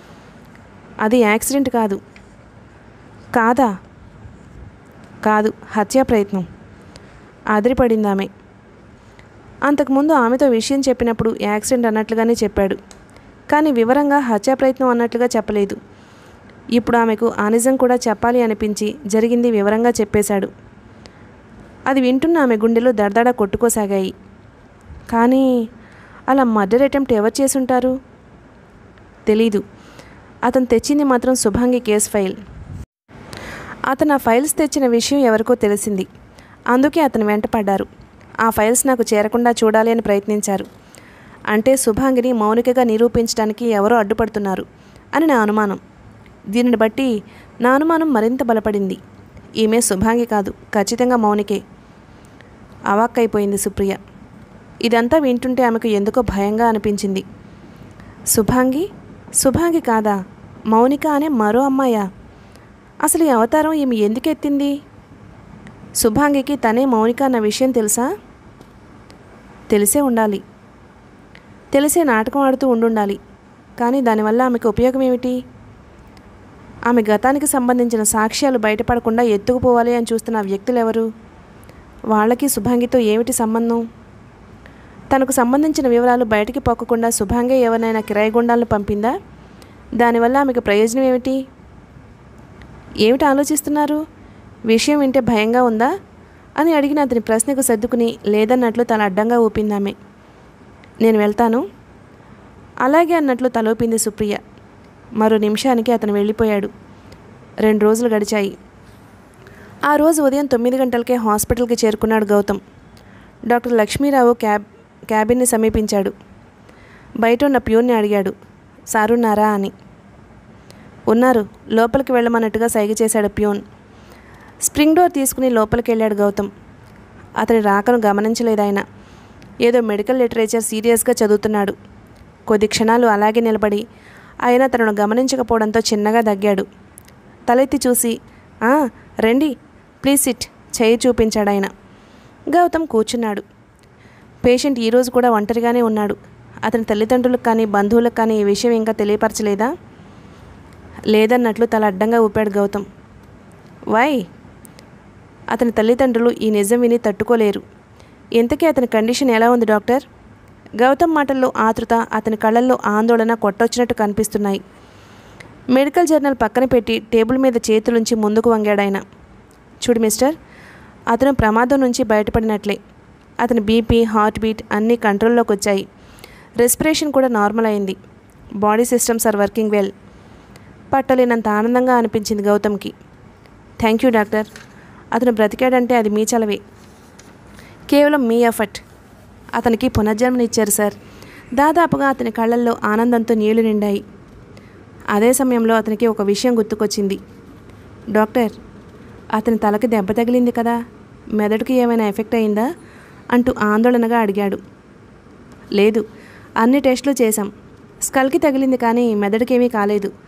అది యాక్సిడెంట్ కాదు కాదా కాదు హత్యా ప్రయత్నం అదిరిపడింది ఆమె అంతకుముందు ఆమెతో విషయం చెప్పినప్పుడు యాక్సిడెంట్ అన్నట్లుగానే చెప్పాడు కానీ వివరంగా హత్యా ప్రయత్నం అన్నట్లుగా చెప్పలేదు ఇప్పుడు ఆమెకు ఆ నిజం కూడా చెప్పాలి అనిపించి జరిగింది వివరంగా చెప్పేశాడు అది వింటున్న ఆమె గుండెలో దడదడ కొట్టుకోసాగాయి కానీ అలా మర్డర్ అటెంప్ట్ ఎవరు చేసుంటారు తెలీదు అతను తెచ్చింది మాత్రం శుభాంగి కేస్ ఫైల్ అతను ఆ ఫైల్స్ తెచ్చిన విషయం ఎవరికో తెలిసింది అందుకే అతను వెంటపడ్డారు ఆ ఫైల్స్ నాకు చేరకుండా చూడాలి అని ప్రయత్నించారు అంటే శుభాంగిని మౌనికగా నిరూపించడానికి ఎవరో అడ్డుపడుతున్నారు అని నా అనుమానం దీనిని బట్టి నా అనుమానం మరింత బలపడింది ఈమె శుభాంగి కాదు ఖచ్చితంగా మౌనికే అవాక్కైపోయింది సుప్రియ ఇదంతా వింటుంటే ఆమెకు ఎందుకో భయంగా అనిపించింది శుభాంగి శుభాంగి కాదా మౌనిక అనే మరో అమ్మాయా అసలు ఈ అవతారం ఈమె ఎందుకు ఎత్తింది శుభాంగికి తనే మౌనిక అన్న విషయం తెలుసా తెలిసే ఉండాలి తెలిసే నాటకం ఆడుతూ ఉండుండాలి కానీ దానివల్ల ఆమెకు ఉపయోగం ఏమిటి ఆమె గతానికి సంబంధించిన సాక్ష్యాలు బయటపడకుండా ఎత్తుకుపోవాలి అని చూస్తున్న ఆ వ్యక్తులు ఎవరు వాళ్ళకి శుభాంగితో ఏమిటి సంబంధం తనకు సంబంధించిన వివరాలు బయటికి పొక్కకుండా శుభాంగే ఎవరినైనా కిరాయి గుండాలను పంపిందా దానివల్ల ఆమెకు ప్రయోజనం ఏమిటి ఏమిటి ఆలోచిస్తున్నారు విషయం వింటే భయంగా ఉందా అని అడిగిన అతని ప్రశ్నకు సర్దుకుని లేదన్నట్లు తల అడ్డంగా ఊపిందామె నేను వెళ్తాను అలాగే అన్నట్లు తలోపింది సుప్రియ మరో నిమిషానికి అతను వెళ్ళిపోయాడు రెండు రోజులు గడిచాయి ఆ రోజు ఉదయం తొమ్మిది గంటలకే హాస్పిటల్కి చేరుకున్నాడు గౌతమ్ డాక్టర్ లక్ష్మీరావు క్యాబ్ క్యాబిన్ని సమీపించాడు బయట ఉన్న ప్యూన్ని అడిగాడు సారున్నారా అని ఉన్నారు లోపలికి వెళ్ళమన్నట్టుగా సైగ చేశాడు ప్యూన్ స్ప్రింగ్ డోర్ తీసుకుని లోపలికి వెళ్ళాడు గౌతమ్ అతని రాకను గమనించలేదు ఆయన ఏదో మెడికల్ లిటరేచర్ సీరియస్గా చదువుతున్నాడు కొద్ది క్షణాలు అలాగే నిలబడి ఆయన తనను గమనించకపోవడంతో చిన్నగా దగ్గాడు తలెత్తి చూసి "ఆ, రండి ప్లీజ్ సిట్ చేయి చూపించాడు ఆయన గౌతమ్ కూర్చున్నాడు పేషెంట్ ఈరోజు కూడా ఒంటరిగానే ఉన్నాడు అతని తల్లిదండ్రులకు కానీ బంధువులకు కానీ ఈ విషయం ఇంకా తెలియపరచలేదా లేదన్నట్లు తల అడ్డంగా ఊపాడు గౌతమ్ వై అతని తల్లిదండ్రులు ఈ నిజం విని తట్టుకోలేరు ఇంతకీ అతని కండిషన్ ఎలా ఉంది డాక్టర్ గౌతమ్ మాటల్లో ఆతృత అతని కళ్ళల్లో ఆందోళన కొట్టొచ్చినట్టు కనిపిస్తున్నాయి మెడికల్ జర్నల్ పక్కన పెట్టి టేబుల్ మీద చేతులుంచి ముందుకు వంగాడు ఆయన చూడు మిస్టర్ అతను ప్రమాదం నుంచి బయటపడినట్లే అతని బీపీ హార్ట్ బీట్ అన్నీ కంట్రోల్లోకి వచ్చాయి రెస్పిరేషన్ కూడా నార్మల్ అయింది body systems are working well పట్టలేనంత ఆనందంగా అనిపించింది గౌతమ్కి థ్యాంక్ యూ డాక్టర్ అతను బ్రతికాడంటే అది మీ చలవే కేవలం మీ ఎఫర్ట్ అతనికి పునర్జన్మనిచ్చారు సార్ దాదాపుగా అతని కళ్ళల్లో ఆనందంతో నీళ్లు నిండాయి అదే సమయంలో అతనికి ఒక విషయం గుర్తుకొచ్చింది డాక్టర్ అతని తలకి దెబ్బ తగిలింది కదా మెదడుకి ఏమైనా ఎఫెక్ట్ అయిందా అంటూ ఆందోళనగా అడిగాడు లేదు అన్ని టెస్టులు చేశాం స్కల్కి తగిలింది కానీ మెదడుకేమీ కాలేదు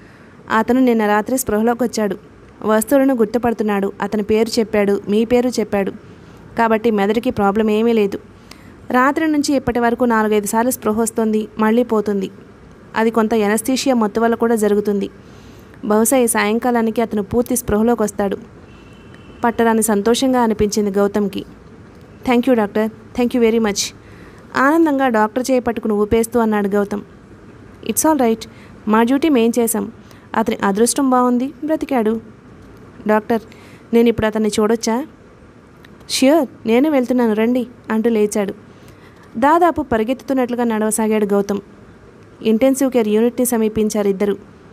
అతను నిన్న రాత్రి స్పృహలోకి వచ్చాడు వస్తువులను గుర్తుపడుతున్నాడు అతని పేరు చెప్పాడు మీ పేరు చెప్పాడు కాబట్టి మెదడుకి ప్రాబ్లం ఏమీ లేదు రాత్రి నుంచి ఇప్పటి వరకు నాలుగైదు సార్లు స్పృహ వస్తుంది మళ్ళీ పోతుంది అది కొంత ఎనస్థీషియా మొత్తం వల్ల కూడా జరుగుతుంది బహుశా ఈ సాయంకాలానికి అతను పూర్తి స్పృహలోకి వస్తాడు పట్టరాని సంతోషంగా అనిపించింది గౌతమ్కి thank you doctor thank you very much ఆనందంగా డాక్టర్ చేయి పట్టుకుని ఊపేస్తూ అన్నాడు గౌతమ్ ఇట్స్ ఆల్ రైట్ మా డ్యూటీ మేం చేశాం అతని అదృష్టం బాగుంది బ్రతికాడు డాక్టర్ నేను ఇప్పుడు అతన్ని చూడొచ్చా ష్యూర్ నేను వెళ్తున్నాను రండి అంటూ లేచాడు దాదాపు పరిగెత్తుతున్నట్లుగా నడవసాగాడు గౌతమ్ ఇంటెన్సివ్ కేర్ యూనిట్ని సమీపించారు ఇద్దరు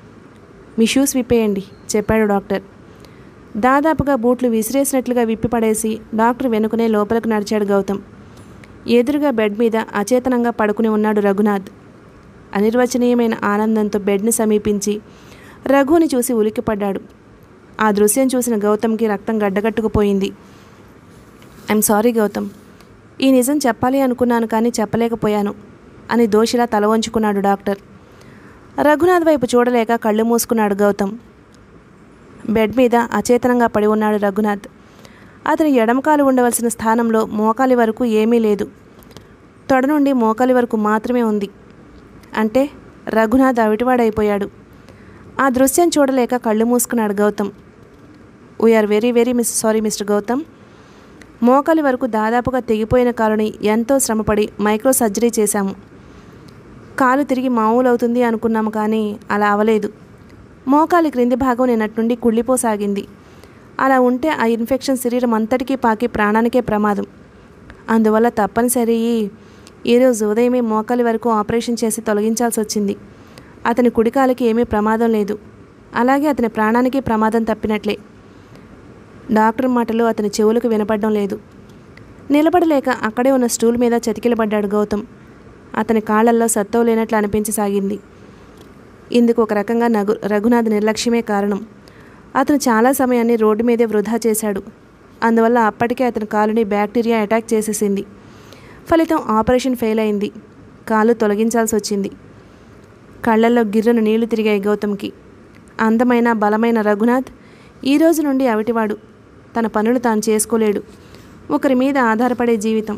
మీ షూస్ విప్పేయండి చెప్పాడు డాక్టర్ దాదాపుగా బూట్లు విసిరేసినట్లుగా విప్పి పడేసి డాక్టర్ వెనుకనే లోపలికి నడిచాడు గౌతమ్ ఎదురుగా బెడ్ మీద అచేతనంగా పడుకుని ఉన్నాడు రఘునాథ్ అనిర్వచనీయమైన ఆనందంతో బెడ్ని సమీపించి రఘుని చూసి ఉలిక్కిపడ్డాడు ఆ దృశ్యం చూసిన గౌతమ్కి రక్తం గడ్డగట్టుకుపోయింది ఐఎమ్ సారీ గౌతమ్ ఈ నిజం చెప్పాలి అనుకున్నాను కానీ చెప్పలేకపోయాను అని దోషిలా తల వంచుకున్నాడు డాక్టర్ రఘునాథ్ వైపు చూడలేక కళ్ళు మూసుకున్నాడు గౌతమ్ బెడ్ మీద అచేతనంగా పడి ఉన్నాడు రఘునాథ్ అతని ఎడమకాలు ఉండవలసిన స్థానంలో మోకాలి వరకు ఏమీ లేదు తొడ నుండి మోకాలి వరకు మాత్రమే ఉంది అంటే రఘునాథ్ అవిటివాడైపోయాడు ఆ దృశ్యం చూడలేక కళ్ళు మూసుకున్నాడు Gautam we're very very miss sorry mister Gautam మోకాలి వరకు దాదాపుగా తెగిపోయిన కాలుని ఎంతో శ్రమపడి మైక్రో సర్జరీ చేశాము కాలు తిరిగి మామూలు అవుతుంది అనుకున్నాము కానీ అలా అవలేదు మోకాలి క్రింది భాగం నిన్నటి నుండి కుళ్ళిపోసాగింది అలా ఉంటే ఆ ఇన్ఫెక్షన్ శరీరం అంతటికీ పాకి ప్రాణానికే ప్రమాదం అందువల్ల తప్పనిసరి ఈరోజు ఉదయమే మోకాలి వరకు ఆపరేషన్ చేసి తొలగించాల్సి వచ్చింది అతని కుడికాలికి ఏమీ ప్రమాదం లేదు అలాగే అతని ప్రాణానికి ప్రమాదం తప్పినట్లే డాక్టర్ మాటలు అతని చెవులకు వినపడడం లేదు నిలబడలేక అక్కడే ఉన్న స్టూల్ మీద చతికిలబడ్డాడు గౌతమ్ అతని కాళ్ళల్లో సత్తువ లేనట్లు అనిపించసాగింది ఇందుకు ఒక రకంగా నగు రఘునాథ్ నిర్లక్ష్యమే కారణం అతను చాలా సమయాన్ని రోడ్డు మీదే వృధా చేశాడు అందువల్ల అప్పటికే అతని కాలుని బ్యాక్టీరియా అటాక్ చేసేసింది ఫలితం ఆపరేషన్ ఫెయిల్ అయింది కాలు తొలగించాల్సి వచ్చింది కళ్ళల్లో గిర్రను నీళ్లు తిరిగాయి గౌతమ్కి అందమైన బలమైన రఘునాథ్ ఈ రోజు నుండి అవిటివాడు తన పనులు తాను చేసుకోలేడు ఒకరి మీద ఆధారపడే జీవితం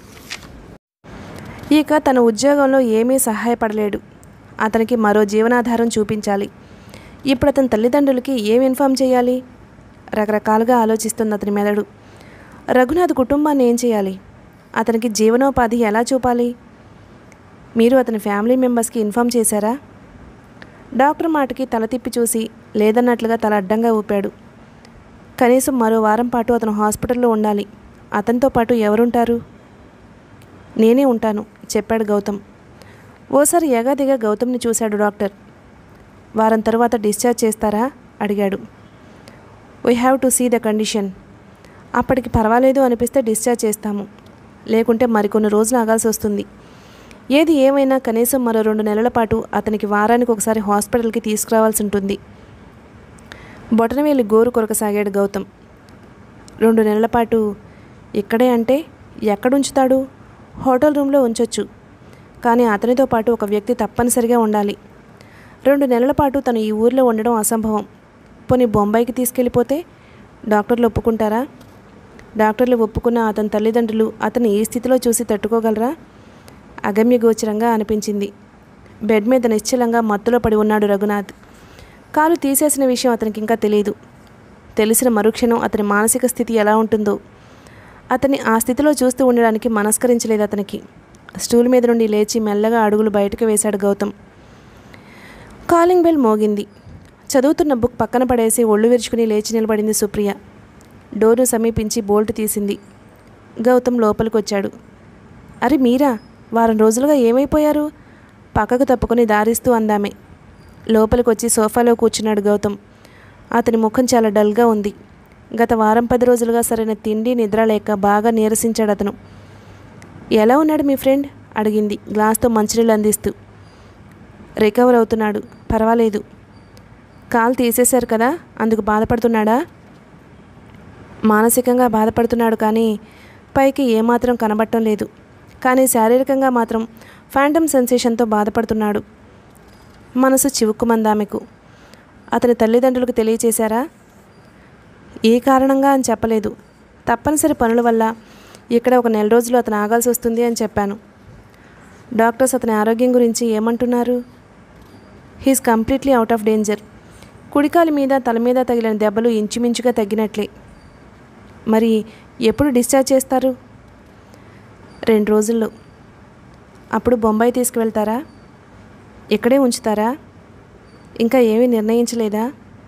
ఇక తన ఉద్యోగంలో ఏమీ సహాయపడలేడు అతనికి మరో జీవనాధారం చూపించాలి ఇప్పుడు అతని తల్లిదండ్రులకి ఏం ఇన్ఫామ్ చేయాలి రకరకాలుగా ఆలోచిస్తుంది అతని మెదడు రఘునాథ్ కుటుంబాన్ని ఏం చేయాలి అతనికి జీవనోపాధి ఎలా చూపాలి మీరు అతని ఫ్యామిలీ మెంబర్స్కి ఇన్ఫామ్ చేశారా డాక్టర్ మాటకి తల తిప్పి చూసి లేదన్నట్లుగా తల అడ్డంగా ఊపాడు కనీసం మరో వారం పాటు అతను హాస్పిటల్లో ఉండాలి అతనితో పాటు ఎవరుంటారు నేనే ఉంటాను చెప్పాడు గౌతమ్ ఓసారి ఎగాదిగా గౌతమ్ని చూశాడు డాక్టర్ వారం తర్వాత డిశ్చార్జ్ చేస్తారా అడిగాడు we have to see the condition అప్పటికి పర్వాలేదు అనిపిస్తే డిశ్చార్జ్ చేస్తాము లేకుంటే మరికొన్ని రోజులు ఆగాల్సి వస్తుంది ఏది ఏమైనా కనీసం మరో రెండు నెలల పాటు అతనికి వారానికి ఒకసారి హాస్పిటల్కి తీసుకురావాల్సి ఉంటుంది బొటనవేలి గోరు కొరకసాగాడు గౌతమ్ రెండు నెలల పాటు ఇక్కడే అంటే ఎక్కడుంచుతాడు హోటల్ రూమ్లో ఉంచొచ్చు కానీ అతనితో పాటు ఒక వ్యక్తి తప్పనిసరిగా ఉండాలి రెండు నెలల పాటు తను ఈ ఊర్లో ఉండడం అసంభవం పోనీ బొంబాయికి తీసుకెళ్ళిపోతే డాక్టర్లు ఒప్పుకుంటారా డాక్టర్లు ఒప్పుకున్న అతని తల్లిదండ్రులు అతన్ని ఈ స్థితిలో చూసి తట్టుకోగలరా అగమ్యగోచరంగా అనిపించింది బెడ్ మీద నిశ్చలంగా మత్తులో పడి ఉన్నాడు రఘునాథ్ కాలు తీసేసిన విషయం అతనికి ఇంకా తెలియదు తెలిసిన మరుక్షణం అతని మానసిక స్థితి ఎలా ఉంటుందో అతన్ని ఆ స్థితిలో చూస్తూ ఉండడానికి మనస్కరించలేదు అతనికి స్టూల్ మీద నుండి లేచి మెల్లగా అడుగులు బయటకు వేశాడు గౌతమ్ కాలింగ్ బెల్ మోగింది చదువుతున్న బుక్ పక్కన పడేసి ఒళ్ళు విరుచుకుని లేచి నిలబడింది సుప్రియ డోర్ను సమీపించి బోల్ట్ తీసింది గౌతమ్ లోపలికి వచ్చాడు అరే మీరా వారం రోజులుగా ఏమైపోయారు పక్కకు తప్పుకొని దారిస్తూ అందామే లోపలికి వచ్చి సోఫాలో కూర్చున్నాడు గౌతమ్ అతని ముఖం చాలా డల్గా ఉంది గత వారం పది రోజులుగా సరైన తిండి నిద్ర లేక బాగా నీరసించాడు అతను ఎలా ఉన్నాడు మీ ఫ్రెండ్ అడిగింది గ్లాస్తో మంచినీళ్ళు అందిస్తూ రికవర్ అవుతున్నాడు పర్వాలేదు కాలు తీసేశారు కదా అందుకు బాధపడుతున్నాడా మానసికంగా బాధపడుతున్నాడు కానీ పైకి ఏమాత్రం కనబడటం లేదు కానీ శారీరకంగా మాత్రం ఫ్యాంటమ్ సెన్సేషన్తో బాధపడుతున్నాడు మనసు చివుక్కుమందామెకు అతని తల్లిదండ్రులకు తెలియచేశారా ఏ కారణంగా అని చెప్పలేదు తప్పనిసరి పనుల వల్ల ఇక్కడ ఒక నెల రోజులు అతను ఆగాల్సి వస్తుంది అని చెప్పాను డాక్టర్స్ అతని ఆరోగ్యం గురించి ఏమంటున్నారు he's completely out of danger కుడికాలి మీద తల మీద తగిలిన దెబ్బలు ఇంచుమించుగా తగ్గినట్లే మరి ఎప్పుడు డిశ్చార్జ్ చేస్తారు రెండు రోజుల్లో అప్పుడు బొంబాయి తీసుకువెళ్తారా ఇక్కడే ఉంచుతారా ఇంకా ఏమీ నిర్ణయించలేదా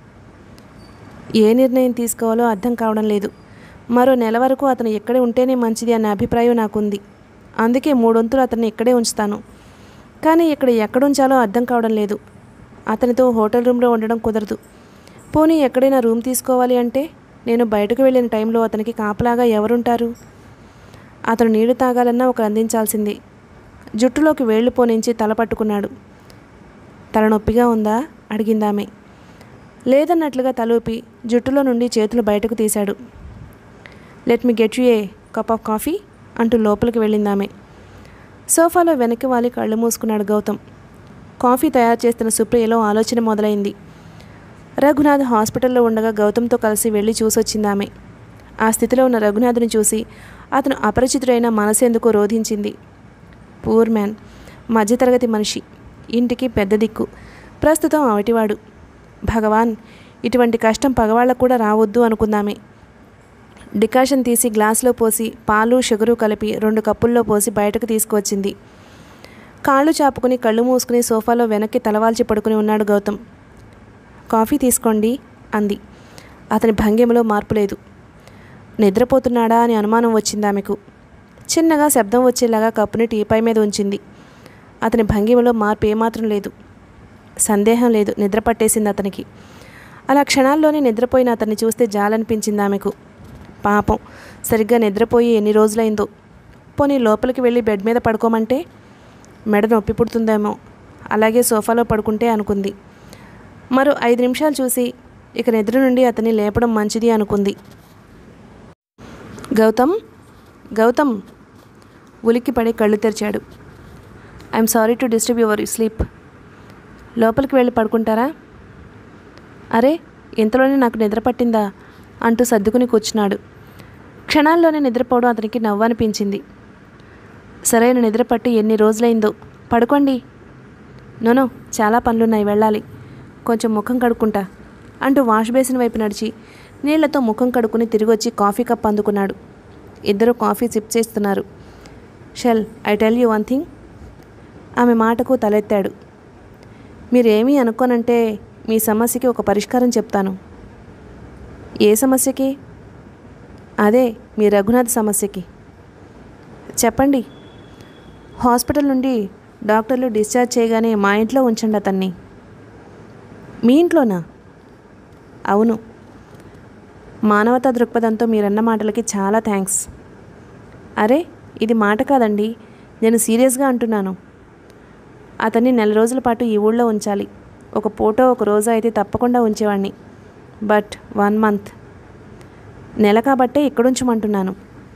ఏ నిర్ణయం తీసుకోవాలో అర్థం కావడం లేదు మరో నెల వరకు అతను ఇక్కడే ఉంటేనే మంచిది అనే అభిప్రాయం నాకుంది అందుకే మూడొంతులు అతన్ని ఇక్కడే ఉంచుతాను కానీ ఇక్కడ ఎక్కడ ఉంచాలో అర్థం కావడం లేదు అతనితో హోటల్ రూమ్లో ఉండడం కుదరదు పోనీ ఎక్కడైనా రూమ్ తీసుకోవాలి అంటే నేను బయటకు వెళ్ళిన టైంలో అతనికి కాపలాగా ఎవరుంటారు అతను నీళ్లు తాగాలన్నా ఒకరు అందించాల్సిందే జుట్టులోకి వేళ్లు పోనించి తల పట్టుకున్నాడు తలనొప్పిగా ఉందా అడిగిందామె లేదన్నట్లుగా తలూపి జుట్టులో నుండి చేతులు బయటకు తీశాడు let me get you a cup of coffee అంటూ లోపలికి వెళ్ళిందామె సోఫాలో వెనక్కి వాలి కళ్ళు మూసుకున్నాడు గౌతమ్ కాఫీ తయారు చేస్తున్న సుప్రియలో ఆలోచన మొదలైంది రఘునాథ్ హాస్పిటల్లో ఉండగా గౌతమ్తో కలిసి వెళ్ళి చూసొచ్చింది ఆమె ఆ స్థితిలో ఉన్న రఘునాథ్ని చూసి అతను అపరిచితుడైన మనసెందుకు రోధించింది పూర్ మ్యాన్ మధ్యతరగతి మనిషి ఇంటికి పెద్ద దిక్కు ప్రస్తుతం అవటివాడు భగవాన్ ఇటువంటి కష్టం పగవాళ్ళకు కూడా రావద్దు అనుకుందామే డికాషన్ తీసి గ్లాసులో పోసి పాలు షుగరు కలిపి రెండు కప్పుల్లో పోసి బయటకు తీసుకువచ్చింది కాళ్ళు చాపుకుని కళ్ళు మూసుకుని సోఫాలో వెనక్కి తలవాల్చి పడుకుని ఉన్నాడు గౌతమ్ కాఫీ తీసుకోండి అంది అతని భంగిమలో మార్పు లేదు నిద్రపోతున్నాడా అని అనుమానం వచ్చింది ఆమెకు చిన్నగా శబ్దం వచ్చేలాగా కప్పుని టీపై మీద ఉంచింది అతని భంగిమలో మార్పు ఏమాత్రం లేదు సందేహం లేదు నిద్ర పట్టేసింది అతనికి అలా క్షణాల్లోనే నిద్రపోయిన అతన్ని చూస్తే జాలనిపించింది ఆమెకు పాపం సరిగ్గా నిద్రపోయి ఎన్ని రోజులైందో పోనీ లోపలికి వెళ్ళి బెడ్ మీద పడుకోమంటే మెడ నొప్పి పుడుతుందేమో అలాగే సోఫాలో పడుకుంటే అనుకుంది మరో ఐదు నిమిషాలు చూసి ఇక నిద్ర నుండి అతన్ని లేపడం మంచిది అనుకుంది గౌతమ్ గౌతమ్ ఉలిక్కి పడి కళ్ళు తెరిచాడు I'm sorry to disturb your sleep లోపలికి వెళ్ళి పడుకుంటారా అరే ఇంతలోనే నాకు నిద్ర పట్టిందా అంటూ సర్దుకుని కూర్చున్నాడు క్షణాల్లోనే నిద్రపోవడం అతనికి నవ్వు అనిపించింది సరైన నిద్ర పట్టి ఎన్ని రోజులైందో పడుకోండి నోనో చాలా పనులున్నాయి వెళ్ళాలి కొంచెం ముఖం కడుక్కుంటా అంటూ వాష్ బేసిన్ వైపు నడిచి నీళ్లతో ముఖం కడుక్కుని తిరిగి వచ్చి కాఫీ కప్ అందుకున్నాడు ఇద్దరు కాఫీ సిప్ చేస్తున్నారు shall I tell you one thing ఆమె మాటకు తలెత్తాడు మీరేమీ అనుకోనంటే మీ సమస్యకి ఒక పరిష్కారం చెప్తాను ఏ సమస్యకి అదే మీ రఘునాథ్ సమస్యకి చెప్పండి హాస్పిటల్ నుండి డాక్టర్లు డిశ్చార్జ్ చేయగానే మా ఇంట్లో ఉంచండి అతన్ని మీ ఇంట్లోనా అవును మానవతా దృక్పథంతో మీరన్న మాటలకి చాలా థ్యాంక్స్ అరే ఇది మాట కాదండి నేను సీరియస్గా అంటున్నాను అతన్ని నెల రోజుల పాటు ఈ ఊళ్ళో ఉంచాలి ఒక ఫోటో ఒక రోజు అయితే తప్పకుండా ఉంచేవాడిని బట్ వన్ మంత్ నెల కాబట్టే ఇక్కడుంచమంటున్నాను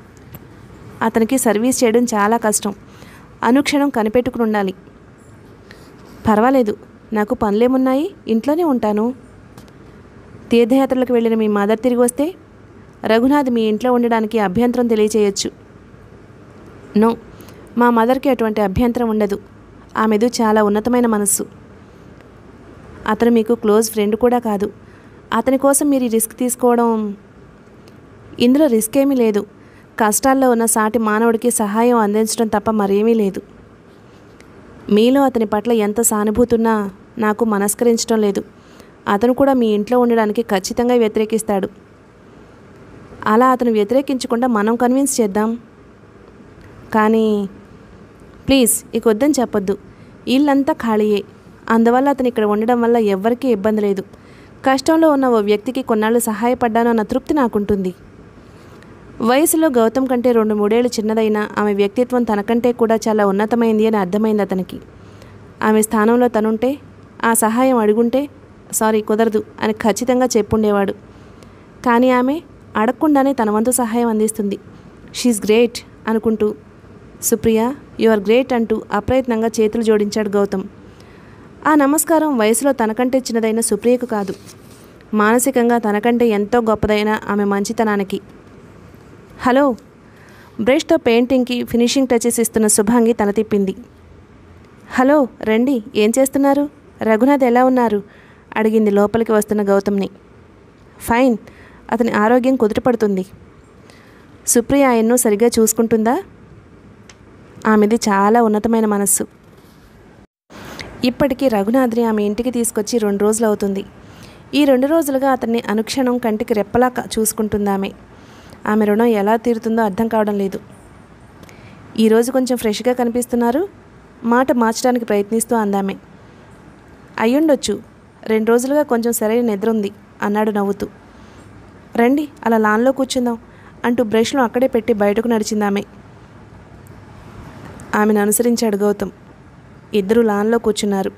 అతనికి సర్వీస్ చేయడం చాలా కష్టం అనుక్షణం కనిపెట్టుకుని ఉండాలి పర్వాలేదు నాకు పనులేమున్నాయి ఇంట్లోనే ఉంటాను తీర్థయాత్రలకు వెళ్ళిన మీ మదర్ తిరిగి వస్తే రఘునాథ్ మీ ఇంట్లో ఉండడానికి అభ్యంతరం తెలియచేయచ్చు నో మా మదర్కి అటువంటి అభ్యంతరం ఉండదు ఆమెదు చాలా ఉన్నతమైన మనస్సు అతను మీకు క్లోజ్ ఫ్రెండ్ కూడా కాదు అతని కోసం మీరు ఈ రిస్క్ తీసుకోవడం ఇందులో రిస్క్ ఏమీ లేదు కష్టాల్లో ఉన్న సాటి మానవుడికి సహాయం అందించడం తప్ప మరేమీ లేదు మీలో అతని పట్ల ఎంత సానుభూతి ఉన్నా నాకు మనస్కరించడం లేదు అతను కూడా మీ ఇంట్లో ఉండడానికి ఖచ్చితంగా వ్యతిరేకిస్తాడు అలా అతను వ్యతిరేకించకుండా మనం కన్విన్స్ చేద్దాం కానీ ప్లీజ్ ఇక వద్దని చెప్పొద్దు ఇల్లంతా ఖాళీయే అందువల్ల అతను ఇక్కడ ఉండడం వల్ల ఎవ్వరికీ ఇబ్బంది లేదు కష్టంలో ఉన్న ఓ వ్యక్తికి కొన్నాళ్ళు సహాయపడ్డాను అన్న తృప్తి నాకుంటుంది వయసులో గౌతమ్ కంటే రెండు మూడేళ్లు చిన్నదైనా ఆమె వ్యక్తిత్వం తనకంటే కూడా చాలా ఉన్నతమైంది అని అర్థమైంది అతనికి ఆమె స్థానంలో తనుంటే ఆ సహాయం అడుగుంటే సారీ కుదరదు అని ఖచ్చితంగా చెప్పుండేవాడు కానీ ఆమె అడగకుండానే తన వంతు సహాయం అందిస్తుంది షీఈ్ గ్రేట్ అనుకుంటూ సుప్రియ యు ఆర్ గ్రేట్ అంటూ అప్రయత్నంగా చేతులు జోడించాడు గౌతమ్ ఆ నమస్కారం వయసులో తనకంటే చిన్నదైన సుప్రియకు కాదు మానసికంగా తనకంటే ఎంతో గొప్పదైన ఆమె మంచితనానికి హలో బ్రష్తో పెయింటింగ్కి ఫినిషింగ్ టచెస్ ఇస్తున్న శుభాంగి తల తిప్పింది హలో రండి ఏం చేస్తున్నారు రఘునాథ్ ఎలా ఉన్నారు అడిగింది లోపలికి వస్తున్న గౌతమ్ని ఫైన్ అతని ఆరోగ్యం కుదుటపడుతుంది సుప్రియ ఆయన్ను సరిగ్గా చూసుకుంటుందా ఆమెది చాలా ఉన్నతమైన మనస్సు ఇప్పటికీ రఘునాథ్ని ఆమె ఇంటికి తీసుకొచ్చి రెండు రోజులు అవుతుంది ఈ రెండు రోజులుగా అతన్ని అనుక్షణం కంటికి రెప్పలా క- చూసుకుంటుందామె ఆమె రుణం ఎలా తీరుతుందో అర్థం కావడం లేదు ఈరోజు కొంచెం ఫ్రెష్గా కనిపిస్తున్నారు మాట మార్చడానికి ప్రయత్నిస్తూ అందామె అయ్యుండొచ్చు రెండు రోజులుగా కొంచెం సరైన నిద్ర ఉంది అన్నాడు నవ్వుతూ రండి అలా లాన్లో కూర్చుందాం అంటూ బ్రష్ను అక్కడే పెట్టి బయటకు నడిచిందామె ఆమెను అనుసరించాడు గౌతమ్ ఇద్దరు లాన్లో కూర్చున్నారు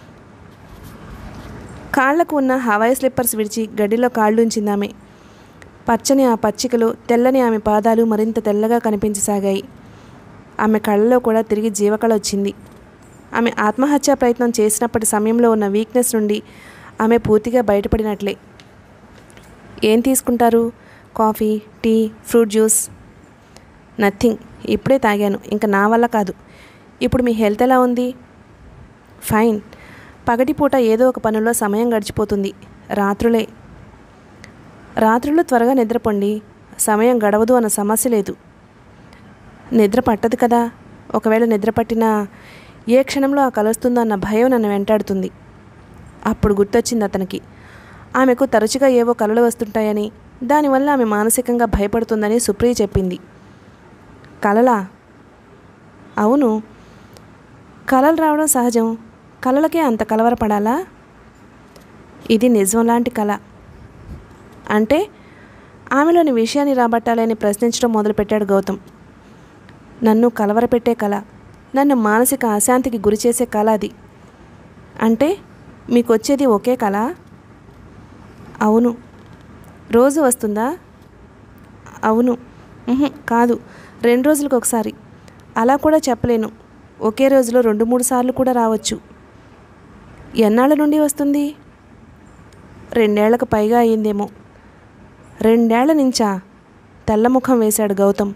కాళ్లకు ఉన్న హవాయి స్లిప్పర్స్ విడిచి గడ్డిలో కాళ్ళు ఉంచిందామె పచ్చని ఆ పచ్చికలో తెల్లని ఆమె పాదాలు మరింత తెల్లగా కనిపించసాగాయి ఆమె కళ్ళలో కూడా తిరిగి జీవకళ వచ్చింది ఆమె ఆత్మహత్యా ప్రయత్నం చేసినప్పటి సమయంలో ఉన్న వీక్నెస్ నుండి ఆమె పూర్తిగా బయటపడినట్లే ఏం తీసుకుంటారు coffee tea fruit juice nothing ఇప్పుడే తాగాను ఇంకా నా వల్ల కాదు ఇప్పుడు మీ హెల్త్ ఎలా ఉంది ఫైన్ పగటిపూట ఏదో ఒక పనుల్లో సమయం గడిచిపోతుంది రాత్రులే రాత్రులు త్వరగా నిద్రపోండి సమయం గడవదు అన్న సమస్య లేదు నిద్ర పట్టదు కదా ఒకవేళ నిద్ర పట్టినా ఏ క్షణంలో ఆ కలుస్తుందో అన్న భయం నన్ను వెంటాడుతుంది అప్పుడు గుర్తొచ్చింది అతనికి ఆమెకు తరచుగా ఏవో కలలు వస్తుంటాయని దానివల్ల ఆమె మానసికంగా భయపడుతుందని సుప్రియ చెప్పింది కలలా అవును కలలు రావడం సహజం కలలకే అంత కలవరపడాలా ఇది నిజం లాంటి కళ అంటే ఆమెలోని విషయాన్ని రాబట్టాలని ప్రశ్నించడం మొదలుపెట్టాడు గౌతమ్ నన్ను కలవరపెట్టే కళ నన్ను మానసిక అశాంతికి గురిచేసే కళ అది అంటే మీకు వచ్చేది ఒకే కళ అవును రోజు వస్తుందా అవును ఉహుం, కాదు రెండు రోజులకు ఒకసారి అలా కూడా చెప్పలేను ఒకే రోజులో రెండు మూడు సార్లు కూడా రావచ్చు ఎన్నాళ్ళ నుండి వస్తుంది రెండేళ్లకు పైగా అయ్యిందేమో రెండేళ్ల నుంచా తెల్లముఖం వేశాడు గౌతమ్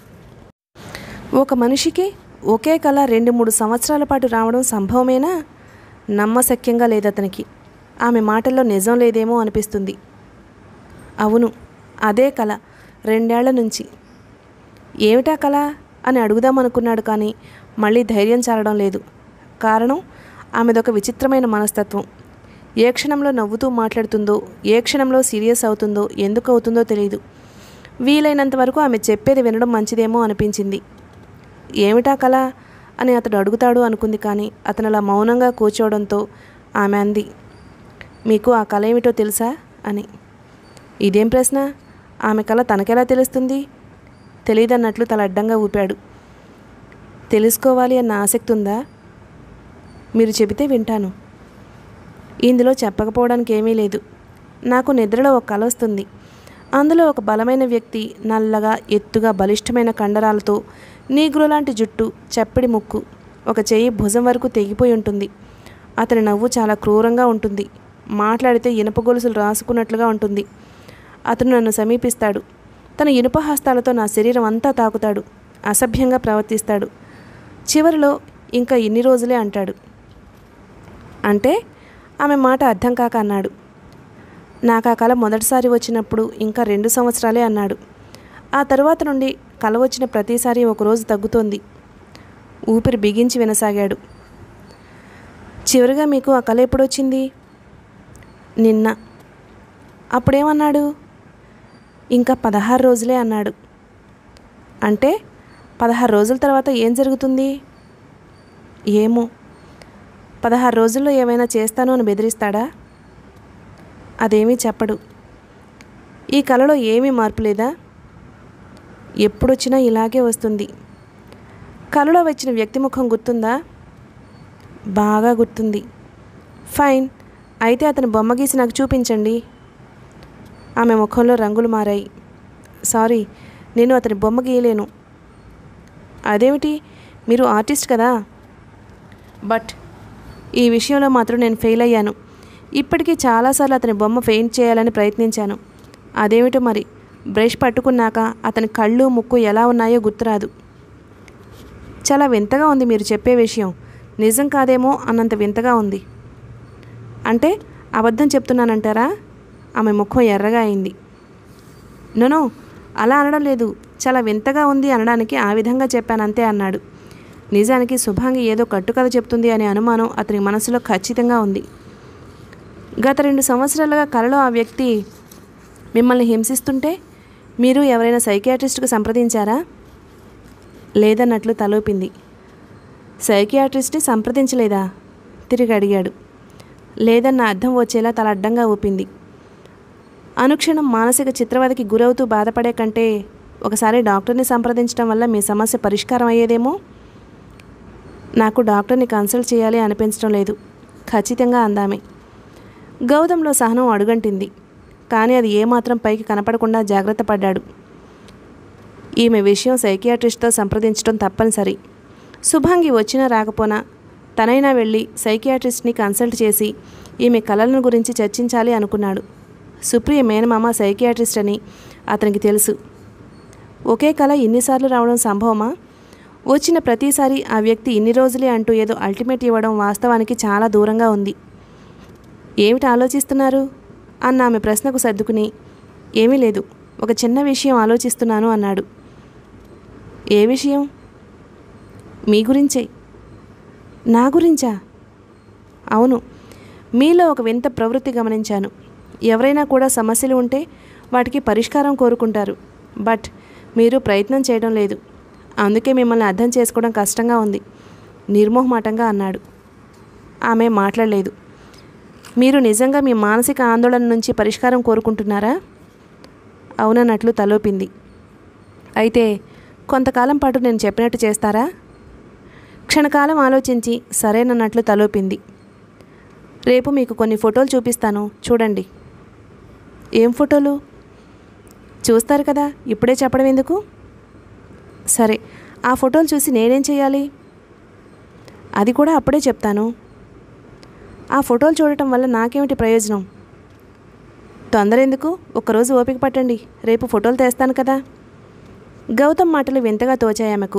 ఒక మనిషికి ఒకే కళ రెండు మూడు సంవత్సరాల పాటు రావడం సంభవమేనా నమ్మశక్యంగా లేదతనికి ఆమె మాటల్లో నిజం లేదేమో అనిపిస్తుంది అవును అదే కళ రెండేళ్ల నుంచి ఏమిటా కళ అని అడుగుదామనుకున్నాడు కానీ మళ్ళీ ధైర్యం చాలడం లేదు కారణం ఆమెదొక విచిత్రమైన మనస్తత్వం ఏ క్షణంలో నవ్వుతూ మాట్లాడుతుందో ఏ క్షణంలో సీరియస్ అవుతుందో ఎందుకు అవుతుందో తెలియదు వీలైనంత వరకు ఆమె చెప్పేది వినడం మంచిదేమో అనిపించింది ఏమిటా కళ అని అతడు అడుగుతాడు అనుకుంది కానీ అతను అలా మౌనంగా కూర్చోవడంతో ఆమె అంది మీకు ఆ కళ ఏమిటో తెలుసా అని ఇదేం ప్రశ్న ఆమె కళ తనకెలా తెలుస్తుంది తెలియదన్నట్లు తల అడ్డంగా ఊపాడు తెలుసుకోవాలి అన్న ఆసక్తి ఉందా మీరు చెబితే వింటాను ఇందులో చెప్పకపోవడానికి ఏమీ లేదు నాకు నిద్రలో ఒక కల వస్తుంది అందులో ఒక బలమైన వ్యక్తి నల్లగా ఎత్తుగా బలిష్టమైన కండరాలతో నీగ్రో లాంటి జుట్టు చప్పిడి ముక్కు ఒక చెయ్యి భుజం వరకు తెగిపోయి ఉంటుంది అతని నవ్వు చాలా క్రూరంగా ఉంటుంది మాట్లాడితే ఇనుప గొలుసులు రాసుకున్నట్లుగా ఉంటుంది అతను నన్ను సమీపిస్తాడు తన ఇనుప హస్తాలతో నా శరీరం అంతా తాకుతాడు అసభ్యంగా ప్రవర్తిస్తాడు చివరిలో ఇంకా ఇన్ని రోజులే అంటాడు అంటే ఆమె మాట అర్థం కాక అన్నాడు నాకు ఆ కళ మొదటిసారి వచ్చినప్పుడు ఇంకా రెండు సంవత్సరాలే అన్నాడు ఆ తరువాత నుండి కల వచ్చిన ప్రతిసారి ఒకరోజు తగ్గుతోంది ఊపిరి బిగించి వినసాగాడు చివరిగా మీకు ఆ కళ ఎప్పుడొచ్చింది నిన్న అప్పుడేమన్నాడు ఇంకా పదహారు రోజులే అన్నాడు అంటే పదహారు రోజుల తర్వాత ఏం జరుగుతుంది ఏమో పదహారు రోజుల్లో ఏమైనా చేస్తాను అని బెదిరిస్తాడా అదేమీ చెప్పడు ఈ కళలో ఏమీ మార్పు లేదా ఎప్పుడొచ్చినా ఇలాగే వస్తుంది కళలో వచ్చిన వ్యక్తి ముఖం గుర్తుందా బాగా గుర్తుంది ఫైన్ అయితే అతని బొమ్మ గీసి నాకు చూపించండి ఆమె ముఖంలో రంగులు మారాయి సారీ నేను అతని బొమ్మ గీయలేను అదేమిటి మీరు ఆర్టిస్ట్ కదా బట్ ఈ విషయంలో మాత్రం నేను ఫెయిల్ అయ్యాను ఇప్పటికీ చాలాసార్లు అతని బొమ్మ పెయింట్ చేయాలని ప్రయత్నించాను అదేమిటో మరి బ్రష్ పట్టుకున్నాక అతని కళ్ళు ముక్కు ఎలా ఉన్నాయో గుర్తురాదు చాలా వింతగా ఉంది మీరు చెప్పే విషయం నిజం కాదేమో అన్నంత వింతగా ఉంది అంటే అబద్ధం చెప్తున్నానంటారా ఆమె ముఖం ఎర్రగా అయింది నోనో అలా అనడం లేదు చాలా వింతగా ఉంది అనడానికి ఆ విధంగా చెప్పానంతే అన్నాడు నిజానికి శుభాంగి ఏదో కట్టుకథ చెప్తుంది అనే అనుమానం అతని మనసులో ఖచ్చితంగా ఉంది గత రెండు సంవత్సరాలుగా కలలో ఆ వ్యక్తి మిమ్మల్ని హింసిస్తుంటే మీరు ఎవరైనా సైకియాట్రిస్ట్కు సంప్రదించారా లేదన్నట్లు తలోపింది సైకియాట్రిస్ట్ని సంప్రదించలేదా తిరిగి అడిగాడు లేదన్న అర్థం వచ్చేలా తల అడ్డంగా ఊపింది అనుక్షణం మానసిక చిత్రవదకి గురవుతూ బాధపడే కంటే ఒకసారి డాక్టర్ని సంప్రదించడం వల్ల మీ సమస్య పరిష్కారం అయ్యేదేమో నాకు డాక్టర్ని కన్సల్ట్ చేయాలి అనిపించడం లేదు ఖచ్చితంగా అందామే గౌతంలో సహనం అడుగంటింది కానీ అది ఏమాత్రం పైకి కనపడకుండా జాగ్రత్త పడ్డాడు ఈమె విషయం సైకియాట్రిస్ట్తో సంప్రదించడం తప్పనిసరి శుభాంగి వచ్చినా రాకపోనా తనైనా వెళ్ళి సైకియాట్రిస్ట్ని కన్సల్ట్ చేసి ఈమె కళలను గురించి చర్చించాలి అనుకున్నాడు సుప్రియ మేనమామ సైకియాట్రిస్ట్ అని అతనికి తెలుసు ఒకే కళ ఇన్నిసార్లు రావడం సంభవమా వచ్చిన ప్రతిసారి ఆ వ్యక్తి ఇన్ని రోజులే అంటూ ఏదో అల్టిమేట్ ఇవ్వడం వాస్తవానికి చాలా దూరంగా ఉంది ఏమిటి ఆలోచిస్తున్నారు అన్న ఆమె ప్రశ్నకు సర్దుకుని ఏమీ లేదు ఒక చిన్న విషయం ఆలోచిస్తున్నాను అన్నాడు ఏ విషయం మీ గురించే నా గురించా అవును మీలో ఒక వింత ప్రవృత్తి గమనించాను ఎవరైనా కూడా సమస్యలు ఉంటే వాటికి పరిష్కారం కోరుకుంటారు బట్ మీరు ప్రయత్నం చేయడం లేదు అందుకే మిమ్మల్ని అర్థం చేసుకోవడం కష్టంగా ఉంది నిర్మోహమాటంగా అన్నాడు ఆమె మాట్లాడలేదు మీరు నిజంగా మీ మానసిక ఆందోళన నుంచి పరిష్కారం కోరుకుంటున్నారా అవునన్నట్లు తలోపింది అయితే కొంతకాలం పాటు నేను చెప్పినట్టు చేస్తారా క్షణకాలం ఆలోచించి సరేనన్నట్లు తలోపింది రేపు మీకు కొన్ని ఫోటోలు చూపిస్తాను చూడండి ఏం ఫోటోలు చూస్తారు కదా ఇప్పుడే చెప్పడం ఎందుకు సరే ఆ ఫోటోలు చూసి నేనేం చేయాలి అది కూడా అప్పుడే చెప్తాను ఆ ఫోటోలు చూడటం వల్ల నాకేమిటి ప్రయోజనం తొందర ఎందుకు ఒక్కరోజు ఓపిక పట్టండి రేపు ఫోటోలు తెస్తాను కదా గౌతమ్ మాటలు వింతగా తోచాయి ఆమెకు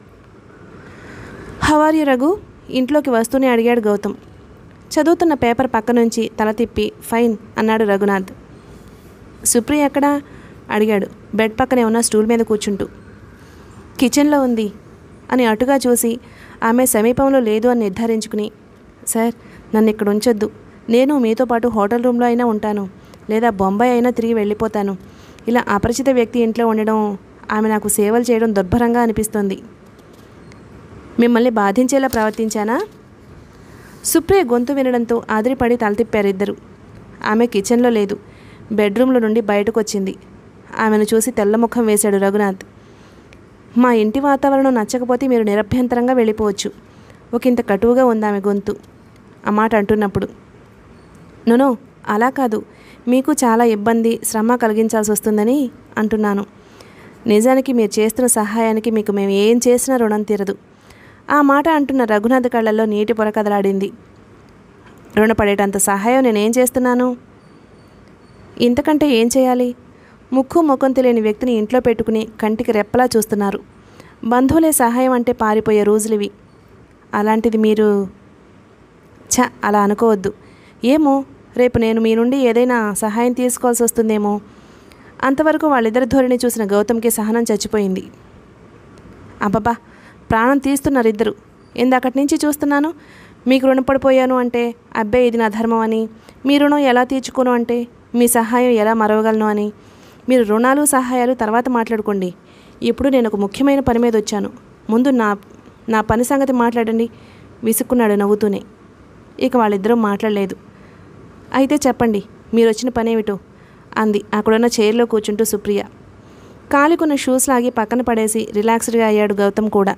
హవార్యు రఘు ఇంట్లోకి వస్తూనే అడిగాడు గౌతమ్ చదువుతున్న పేపర్ పక్క నుంచి తల తిప్పి ఫైన్ అన్నాడు రఘునాథ్ సుప్రియ ఎక్కడా అడిగాడు బెడ్ పక్కనే ఉన్న స్టూల్ మీద కూర్చుంటూ కిచెన్లో ఉంది అని అటుగా చూసి ఆమె సమీపంలో లేదు అని నిర్ధారించుకుని సార్ నన్ను ఇక్కడ ఉంచొద్దు నేను మీతో పాటు హోటల్ రూమ్లో అయినా ఉంటాను లేదా బొంబాయి అయినా తిరిగి వెళ్ళిపోతాను ఇలా అపరిచిత వ్యక్తి ఇంట్లో ఉండడం ఆమె నాకు సేవలు చేయడం దుర్భరంగా అనిపిస్తుంది మిమ్మల్ని బాధించేలా ప్రవర్తించానా సుప్రియ గొంతు వినడంతో ఆదిరిపడి తల తిప్పారు ఇద్దరు ఆమె కిచెన్లో లేదు బెడ్రూమ్లో నుండి బయటకు వచ్చింది ఆమెను చూసి తెల్లముఖం వేశాడు రఘునాథ్ మా ఇంటి వాతావరణం నచ్చకపోతే మీరు నిరభ్యంతరంగా వెళ్ళిపోవచ్చు ఒక ఇంత కటువుగా ఉంది ఆమె గొంతు ఆ మాట అంటున్నప్పుడు నోనో అలా కాదు మీకు చాలా ఇబ్బంది శ్రమ కలిగించాల్సి వస్తుందని అంటున్నాను నిజానికి మీరు చేస్తున్న సహాయానికి మీకు మేము ఏం చేసినా రుణం తీరదు ఆ మాట అంటున్న రఘునాథ్ కళ్ళల్లో నీటి పొర కదలాడింది రుణపడేటంత సహాయం నేనేం చేస్తున్నాను ఇంతకంటే ఏం చేయాలి ముక్కు ముఖం తెలియని వ్యక్తిని ఇంట్లో పెట్టుకుని కంటికి రెప్పలా చూస్తున్నారు బంధువులే సహాయం అంటే పారిపోయే రోజులివి అలాంటిది మీరు ఛ అలా అనుకోవద్దు ఏమో రేపు నేను మీ నుండి ఏదైనా సహాయం తీసుకోవాల్సి వస్తుందేమో అంతవరకు వాళ్ళిద్దరి ధోరణి చూసిన గౌతమ్కి సహనం చచ్చిపోయింది అబ్బబ్బా ప్రాణం తీస్తున్నారు ఇద్దరు ఇందాకటి నుంచి చూస్తున్నాను మీకు రుణపడిపోయాను అంటే అబ్బే ఇది నా ధర్మం అని మీ రుణం ఎలా తీర్చుకోను అంటే మీ సహాయం ఎలా మరవగలను అని మీరు రుణాలు సహాయాలు తర్వాత మాట్లాడుకోండి ఇప్పుడు నేను ఒక ముఖ్యమైన పని మీద వచ్చాను ముందు నా నా పని సంగతి మాట్లాడండి విసుక్కున్నాడు నవ్వుతూనే ఇక వాళ్ళిద్దరూ మాట్లాడలేదు అయితే చెప్పండి మీరు వచ్చిన పనేమిటో అంది అక్కడున్న చైర్లో కూర్చుంటూ సుప్రియ కాలికున్న షూస్ లాగి పక్కన పడేసి రిలాక్స్డ్గా అయ్యాడు గౌతమ్ కూడా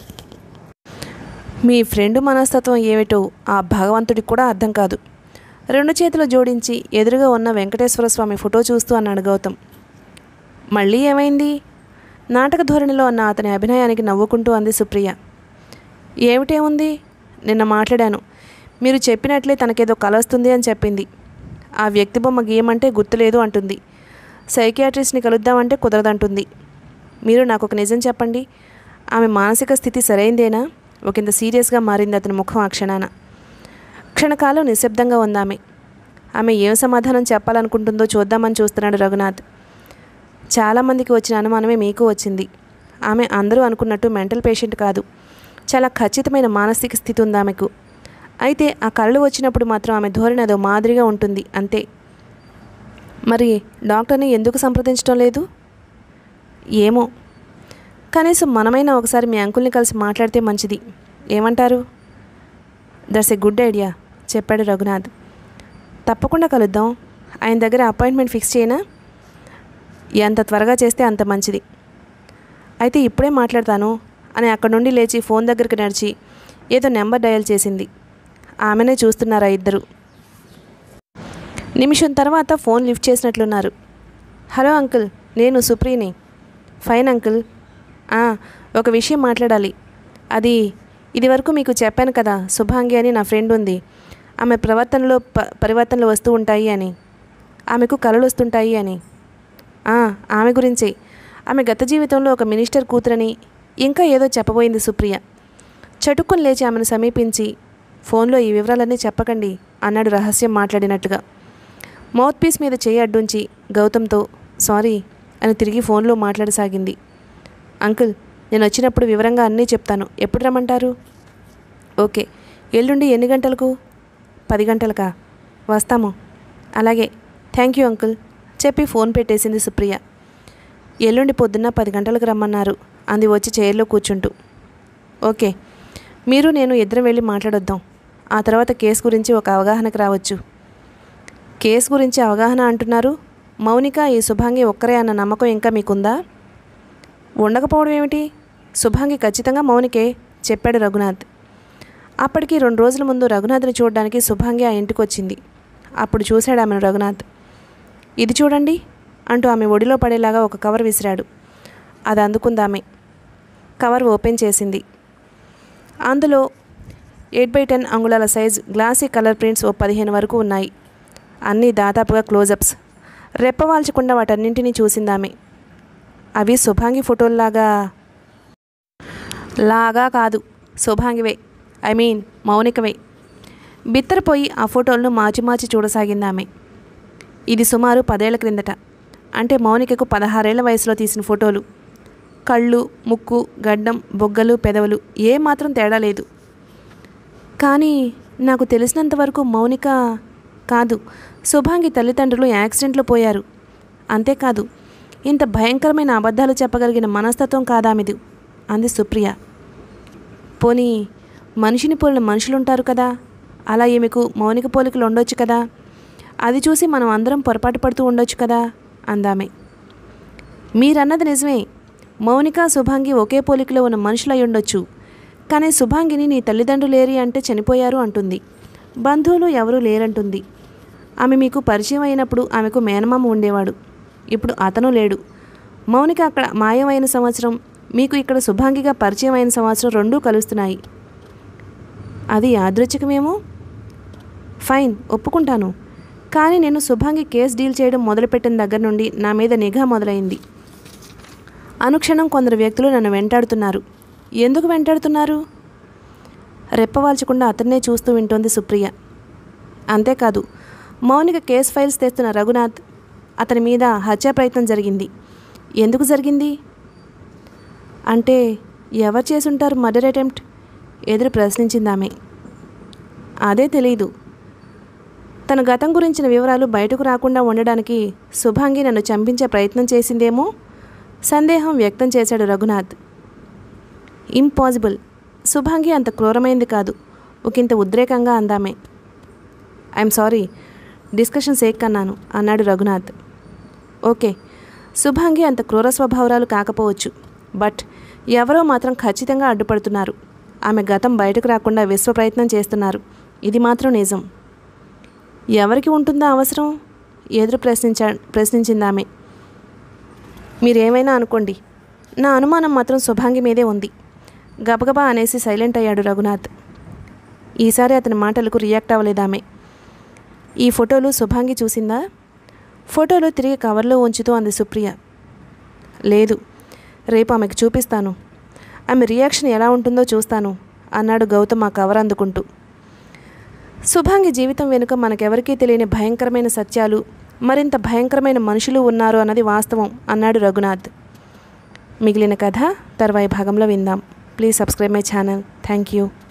మీ ఫ్రెండ్ మనస్తత్వం ఏమిటో ఆ భగవంతుడికి కూడా అర్థం కాదు రెండు చేతులు జోడించి ఎదురుగా ఉన్న వెంకటేశ్వర స్వామి ఫోటో చూస్తూ అన్నాడు గౌతమ్ మళ్ళీ ఏమైంది నాటక ధోరణిలో ఉన్న అతని అభినయానికి నవ్వుకుంటూ అంది సుప్రియ ఏమిటేముంది నిన్న మాట్లాడాను మీరు చెప్పినట్లే తనకేదో కల వస్తుంది అని చెప్పింది ఆ వ్యక్తి బొమ్మ గీయమంటే గుర్తులేదు అంటుంది సైకియాట్రిస్ట్ని కలుద్దామంటే కుదరదంటుంది మీరు నాకు ఒక నిజం చెప్పండి ఆమె మానసిక స్థితి సరైందేనా ఒకంత సీరియస్గా మారింది అతని ముఖం ఆ క్షణాన క్షణకాలం నిశ్శబ్దంగా ఉందామె ఆమె ఏం సమాధానం చెప్పాలనుకుంటుందో చూద్దామని చూస్తున్నాడు రఘునాథ్ చాలామందికి వచ్చిన అనుమానమే మీకు వచ్చింది ఆమె అందరూ అనుకున్నట్టు మెంటల్ పేషెంట్ కాదు చాలా ఖచ్చితమైన మానసిక స్థితి ఉంది ఆమెకు అయితే ఆ కళలు వచ్చినప్పుడు మాత్రం ఆమె ధోరణి అదో మాదిరిగా ఉంటుంది అంతే మరి డాక్టర్ని ఎందుకు సంప్రదించడం లేదు ఏమో కనీసం మనమైనా ఒకసారి మీ అంకుల్ని కలిసి మాట్లాడితే మంచిది ఏమంటారు దట్స్ ఎ గుడ్ ఐడియా చెప్పాడు రఘునాథ్ తప్పకుండా కలుద్దాం ఆయన దగ్గర అపాయింట్మెంట్ ఫిక్స్ చేయనా ఎంత త్వరగా చేస్తే అంత మంచిది అయితే ఇప్పుడే మాట్లాడతాను అని అక్కడ నుండి లేచి ఫోన్ దగ్గరికి నడిచి ఏదో నెంబర్ డయల్ చేసింది ఆమెనే చూస్తున్నారా ఇద్దరు నిమిషం తర్వాత ఫోన్ లిఫ్ట్ చేసినట్లున్నారు హలో అంకుల్ నేను సుప్రీని ఫైన్ అంకుల్ "ఆ, ఒక విషయం మాట్లాడాలి అది ఇది వరకు మీకు చెప్పాను కదా శుభాంగి అని నా ఫ్రెండ్ ఉంది ఆమె ప్రవర్తనలో ప పరివర్తనలు వస్తూ ఉంటాయి అని ఆమెకు కలలు వస్తుంటాయి అని "ఆ, ఆమె గురించే ఆమె గత జీవితంలో ఒక మినిస్టర్ కూతురని ఇంకా ఏదో చెప్పబోయింది సుప్రియ చటుక్కుని లేచి ఆమెను సమీపించి ఫోన్లో ఈ వివరాలన్నీ చెప్పకండి అన్నాడు రహస్యం మాట్లాడినట్టుగా మౌత్ పీస్ మీద చేయి అడ్డుంచి గౌతమ్తో సారీ అని తిరిగి ఫోన్లో మాట్లాడసాగింది అంకుల్ నేను వచ్చినప్పుడు వివరంగా అన్నీ చెప్తాను ఎప్పుడు రమ్మంటారు ఓకే ఎల్లుండి ఎన్ని గంటలకు పది గంటలకా వస్తాము అలాగే థ్యాంక్ యూ అంకుల్ చెప్పి ఫోన్ పెట్టేసింది సుప్రియ ఎల్లుండి పొద్దున్న పది గంటలకు రమ్మన్నారు అంది వచ్చి చైర్లో కూర్చుంటూ ఓకే మీరు నేను ఇద్దరం వెళ్ళి మాట్లాడొద్దాం ఆ తర్వాత కేసు గురించి ఒక అవగాహనకు రావచ్చు కేసు గురించి అవగాహన అంటున్నారు మౌనిక ఈ శుభాంగి ఒక్కరే అన్న నమ్మకం ఇంకా మీకుందా ఉండకపోవడం ఏమిటి శుభాంగి ఖచ్చితంగా మౌనికే చెప్పాడు రఘునాథ్ అప్పటికి రెండు రోజుల ముందు రఘునాథ్ని చూడడానికి శుభాంగి ఆ ఇంటికి వచ్చింది అప్పుడు చూశాడు ఆమెను రఘునాథ్ ఇది చూడండి అంటూ ఆమె ఒడిలో పడేలాగా ఒక కవర్ విసిరాడు అది అందుకుందామె కవర్ ఓపెన్ చేసింది అందులో ఎయిట్ బై టెన్ అంగుళాల సైజ్ గ్లాసీ కలర్ ప్రింట్స్ ఓ పదిహేను వరకు ఉన్నాయి అన్నీ దాదాపుగా క్లోజప్స్ రెప్పవాల్చకుండా వాటన్నింటినీ చూసిందామె అవి శుభాంగి ఫోటోల్లాగా లాగా కాదు శుభాంగివే ఐ మీన్ మౌనికవే బిత్తరపోయి ఆ ఫోటోలను మార్చి మార్చి చూడసాగిందామె ఇది సుమారు పదేళ్ల క్రిందట అంటే మౌనికకు పదహారేళ్ల వయసులో తీసిన ఫోటోలు కళ్ళు ముక్కు గడ్డం బొగ్గలు పెదవులు ఏ మాత్రం తేడా లేదు కానీ నాకు తెలిసినంత వరకు మౌనిక కాదు శుభాంగి తల్లిదండ్రులు యాక్సిడెంట్లో పోయారు అంతేకాదు ఇంత భయంకరమైన అబద్ధాలు చెప్పగలిగిన మనస్తత్వం కాదామిది అంది సుప్రియ పోనీ మనిషిని పోలిన మనుషులుంటారు కదా అలా ఈమెకు మౌనిక పోలికలు ఉండొచ్చు కదా అది చూసి మనం అందరం పొరపాటు పడుతూ ఉండొచ్చు కదా అందామె మీరన్నది నిజమే మౌనిక శుభాంగి ఒకే పోలికలో ఉన్న మనుషులు అయి ఉండొచ్చు కానీ శుభాంగిని నీ తల్లిదండ్రులు లేరి అంటే చనిపోయారు అంటుంది బంధువులు ఎవరూ లేరంటుంది ఆమె మీకు పరిచయం అయినప్పుడు ఆమెకు మేనమామ ఉండేవాడు ఇప్పుడు అతను లేడు మౌనిక అక్కడ మాయమైన సంవత్సరం మీకు ఇక్కడ శుభాంగిగా పరిచయం అయిన సంవత్సరం రెండూ కలుస్తున్నాయి అది యాదృచ్ఛికమేమో ఫైన్ ఒప్పుకుంటాను కానీ నేను శుభాంగి కేసు డీల్ చేయడం మొదలుపెట్టిన దగ్గర నుండి నా మీద నిఘా మొదలైంది అనుక్షణం కొందరు వ్యక్తులు నన్ను వెంటాడుతున్నారు ఎందుకు వెంటాడుతున్నారు రెప్పవాల్చకుండా అతన్నే చూస్తూ వింటోంది సుప్రియ అంతేకాదు మౌనిక కేస్ ఫైల్స్ తెస్తున్న రఘునాథ్ అతని మీద హత్యా ప్రయత్నం జరిగింది ఎందుకు జరిగింది అంటే ఎవరు చేసుంటారు మర్డర్ అటెంప్ట్ ఎదురు ప్రశ్నించింది ఆమె అదే తెలియదు తన గతం గురించిన వివరాలు బయటకు రాకుండా ఉండడానికి శుభాంగి నన్ను చంపించే ప్రయత్నం చేసిందేమో సందేహం వ్యక్తం చేశాడు రఘునాథ్ ఇంపాసిబుల్ శుభాంగి అంత క్రూరమైంది కాదు ఒకంత ఉద్రేకంగా అందామే ఐఎమ్ సారీ డిస్కషన్ సేక్ అన్నాను అన్నాడు రఘునాథ్ ఓకే శుభాంగి అంత క్రూర స్వభావరాలు కాకపోవచ్చు బట్ ఎవరో మాత్రం ఖచ్చితంగా అడ్డుపడుతున్నారు ఆమె గతం బయటకు రాకుండా విశ్వ ప్రయత్నం చేస్తున్నారు ఇది మాత్రం నిజం ఎవరికి ఉంటుందా అవసరం ఎదురు ప్రశ్నించా ప్రశ్నించింది ఆమె మీరేమైనా అనుకోండి నా అనుమానం మాత్రం శుభాంగి మీదే ఉంది గబగబా అనేసి సైలెంట్ అయ్యాడు రఘునాథ్ ఈసారి అతని మాటలకు రియాక్ట్ అవ్వలేదామె ఈ ఫోటోలు శుభాంగి చూసిందా ఫోటోలు తిరిగి కవర్లో ఉంచుతూ అంది సుప్రియ లేదు రేపు ఆమెకు చూపిస్తాను ఆమె రియాక్షన్ ఎలా ఉంటుందో చూస్తాను అన్నాడు గౌతమ్ ఆ కవర్ అందుకుంటూ శుభాంగి జీవితం వెనుక మనకెవరికీ తెలియని భయంకరమైన సత్యాలు మరింత భయంకరమైన మనుషులు ఉన్నారు అన్నది వాస్తవం అన్నాడు రఘునాథ్ మిగిలిన కథ తర్వాయి భాగంలో విందాం please subscribe my channel thank you